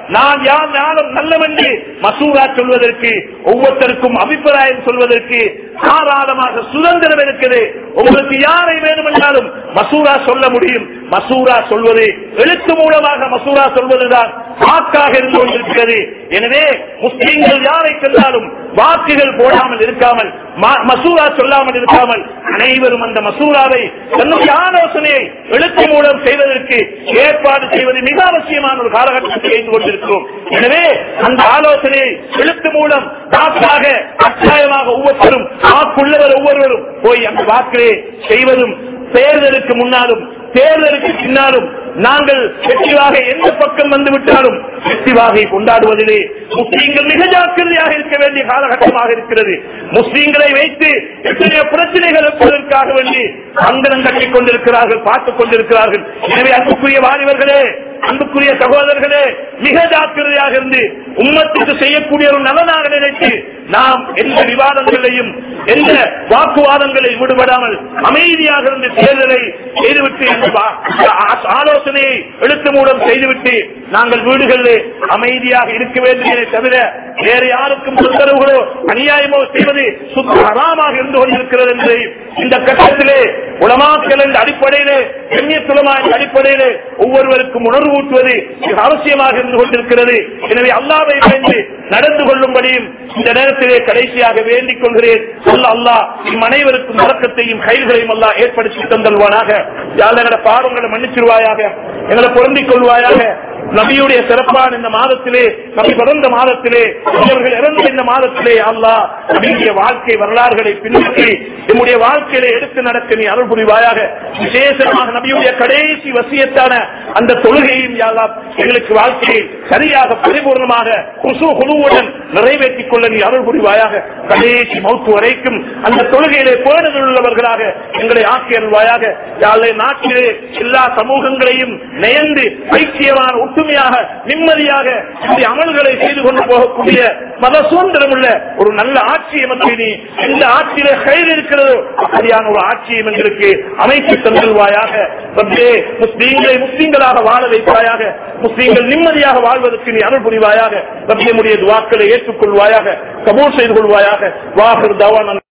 நான் யார் நாளும் நல்லவென்று மசூரா சொல்வதற்கு ஒவ்வொருத்தருக்கும் அபிப்பிராயம் சொல்வதற்கு தாராளமாக சுதந்திரம் இருக்குது உங்களுக்கு யாரை வேண்டுமென்றாலும் மசூரா சொல்ல முடியும் மசூரா சொல்வது எழுத்து மூலமாக மசூரா சொல்வதுதான் வாக்காக இருந்து கொண்டிருக்கிறது எனவே முஸ்லீம்கள் யாரை சென்றாலும் வாக்குகள் போடாமல் இருக்காமல் ம- மசூரா சொல்லாமல் இருக்காமல் அனைவரும் அந்த மசூராவை தன்னுடைய ஆலோசனையை எழுத்து மூலம் செய்வதற்கு ஏற்பாடு செய்வது மிக அவசியமான ஒரு காலகட்டத்தில் செய்து கொண்டிருக்கிறோம் எனவே அந்த ஆலோசனையை எழுத்து மூலம் வாக்காக கட்டாயமாக ஒவ்வொருத்தரும் வாக்குள்ளவர் ஒவ்வொருவரும் போய் அந்த வாக்கிலே செய்வதும் தேர்தலுக்கு முன்னாலும் தேர்தலுக்கு பின்னாலும் நாங்கள் வெற்றிவாக எந்த பக்கம் வந்து விட்டாலும் வெற்றிவாகை கொண்டாடுவதிலே முஸ்லீம்கள் மிக ஜாக்கிரதையாக இருக்க வேண்டிய காலகட்டமாக இருக்கிறது முஸ்லீம்களை வைத்து எத்தனையோ பிரச்சனைகள் இருப்பதற்காக வேண்டி அங்கனம் கட்டிக் கொண்டிருக்கிறார்கள் பார்த்துக் கொண்டிருக்கிறார்கள் எனவே அன்புக்குரிய வாலிபர்களே அன்புக்குரிய சகோதரர்களே மிக ஜாக்கிரதையாக இருந்து உம்மத்துக்கு செய்யக்கூடிய ஒரு நலனாக நினைத்து நாம் எந்த விவாதங்களையும் எந்த வாக்குவாதங்களை விடுபடாமல் அமைதியாக இருந்து தேர்தலை செய்துவிட்டு அந்த வா- ஆ- ஆலோசனையை எழுத்து மூலம் செய்துவிட்டு நாங்கள் வீடுகளில் அமைதியாக இருக்க வேண்டியதை தவிர வேறு யாருக்கும் தொந்தரவுகளோ அநியாயமோ செய்வது சுத்த ஹராமாக இருந்து கொண்டிருக்கிறது என்று இந்த கட்டத்திலே உலமாக்கல் என்ற அடிப்படையிலே கண்ணியத்துலமா என்ற அடிப்படையிலே ஒவ்வொருவருக்கும் உணர்வு ஊட்டுவது மிக அவசியமாக இருந்து கொண்டிருக்கிறது எனவே அல்லாவை பயந்து நடந்து கொள்ளும்படியும் இந்த நேரத்திலே கடைசியாக வேண்டிக் கொள்கிறேன் அல்ல அல்லாஹ் நம் அனைவருக்கும் வழக்கத்தையும் கைகளையும் அல்லாஹ் ஏற்படுத்தி தந்தல்வானாக யாழ் பாவங்களை மன்னிச்சிருவாயாக எங்களை பொருந்திக் கொள்வாயாக நபியுடைய சிறப்பான இந்த மாதத்திலே நபி பிறந்த மாதத்திலே இவர்கள் இறந்த இந்த மாதத்திலே அல்லாஹ் நபியுடைய வாழ்க்கை வரலாறுகளை பின்பற்றி நம்முடைய வாழ்க்கையில எடுத்து நடக்க நீ அருள் புரிவாயாக விசேஷமாக நபியுடைய கடைசி வசியத்தான அந்த தொழுகையும் யாழ்லா எங்களுக்கு வாழ்க்கையை சரியாக பரிபூர்ணமாக குசு குழுவுடன் நிறைவேற்றிக் கொள்ள நீ அருள் புரிவாயாக கடைசி மௌத்து வரைக்கும் அந்த தொழுகையிலே பேணுதல் உள்ளவர்களாக எங்களை ஆக்கி அருள்வாயாக யாழை நாட்டிலே எல்லா சமூகங்களையும் நயந்து ஐக்கியமான ஒற்றுமையாக நிம்மதியாக இந்த அமல்களை செய்து கொண்டு போகக்கூடிய மத சுதந்திரம் உள்ள ஒரு நல்ல ஆட்சியை மட்டும் நீ எந்த ஆட்சியில கயிறு இருக்கிறதோ அப்படியான ஒரு ஆட்சியை எங்களுக்கு அமைத்து தந்துள்வாயாக ரப்பே, முஸ்லீம்களை முஸ்லீம்களாக வாழ வைப்பாயாக முஸ்லீம்கள் நிம்மதியாக வாழ்வதற்கு நீ அருள் புரிவாயாக ரப்பியமுடைய துவாக்களை ஏற்றுக்கொள்வாயாக கபூர் செய்து கொள்வாயாக வாகர் தவான்